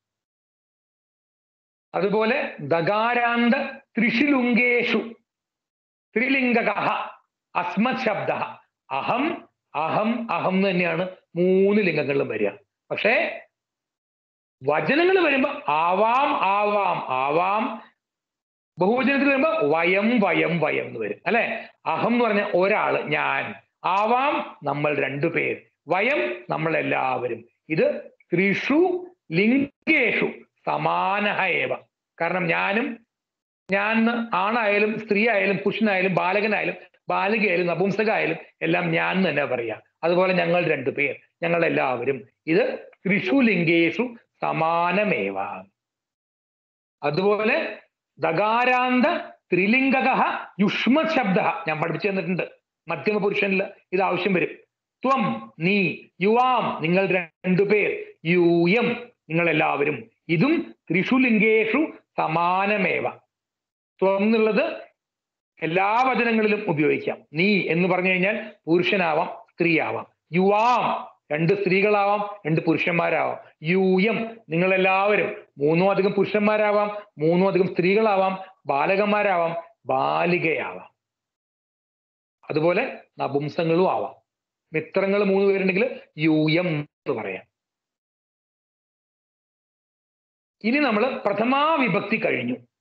അതുപോലെ ദകാരാന്ത ത്രിഷിലുങ്കേഷു ത്രിലിംഗക അസ്മത് ശബ്ദ അഹം അഹം അഹം എന്ന് തന്നെയാണ് മൂന്ന് ലിംഗങ്ങളിലും വരിക പക്ഷേ വചനങ്ങൾ വരുമ്പോ ആവാം ആവാം ആവാം ബഹുവചനത്തിൽ വരുമ്പോ വയം വയം വയം എന്ന് വരും അല്ലെ അഹം എന്ന് പറഞ്ഞ ഒരാള് ഞാൻ ആവാം നമ്മൾ രണ്ടുപേർ വയം നമ്മൾ എല്ലാവരും ഇത് ത്രിഷു ലിംഗേഷു സമാനഹ ഏവ കാരണം ഞാനും ഞാൻ ആണായാലും സ്ത്രീ ആയാലും പുരുഷനായാലും ബാലകനായാലും ബാലികയായാലും നപുംസകായാലും എല്ലാം ഞാൻ എന്ന് തന്നെ പറയാം അതുപോലെ ഞങ്ങൾ രണ്ടുപേർ ഞങ്ങൾ എല്ലാവരും ഇത് ത്രിഷു ലിംഗേഷു സമാനമേവ അതുപോലെ ദകാരാന്ത ത്രിലിംഗക യുഷ്മ ശബ്ദ ഞാൻ പഠിപ്പിച്ചു തന്നിട്ടുണ്ട് മധ്യമ പുരുഷനിൽ ഇത് ആവശ്യം വരും ത്വം നീ യുവാം നിങ്ങൾ രണ്ടുപേർ യൂയം നിങ്ങൾ എല്ലാവരും ഇതും ത്രിഷു ലിംഗേഷു സമാനമേവ ത്വം എന്നുള്ളത് എല്ലാ വചനങ്ങളിലും ഉപയോഗിക്കാം നീ എന്ന് പറഞ്ഞു കഴിഞ്ഞാൽ പുരുഷനാവാം സ്ത്രീയാവാം യുവാം രണ്ട് സ്ത്രീകളാവാം രണ്ട് പുരുഷന്മാരാവാം യൂയം നിങ്ങൾ എല്ലാവരും മൂന്നോ അധികം പുരുഷന്മാരാവാം മൂന്നോ അധികം സ്ത്രീകളാവാം ബാലകന്മാരാവാം ബാലികയാവാം അതുപോലെ നപുംസങ്ങളും ആവാം മിത്രങ്ങൾ മൂന്ന് പേരുണ്ടെങ്കിൽ യൂയം എന്ന് പറയാം ഇനി നമ്മൾ പ്രഥമാ വിഭക്തി കഴിഞ്ഞു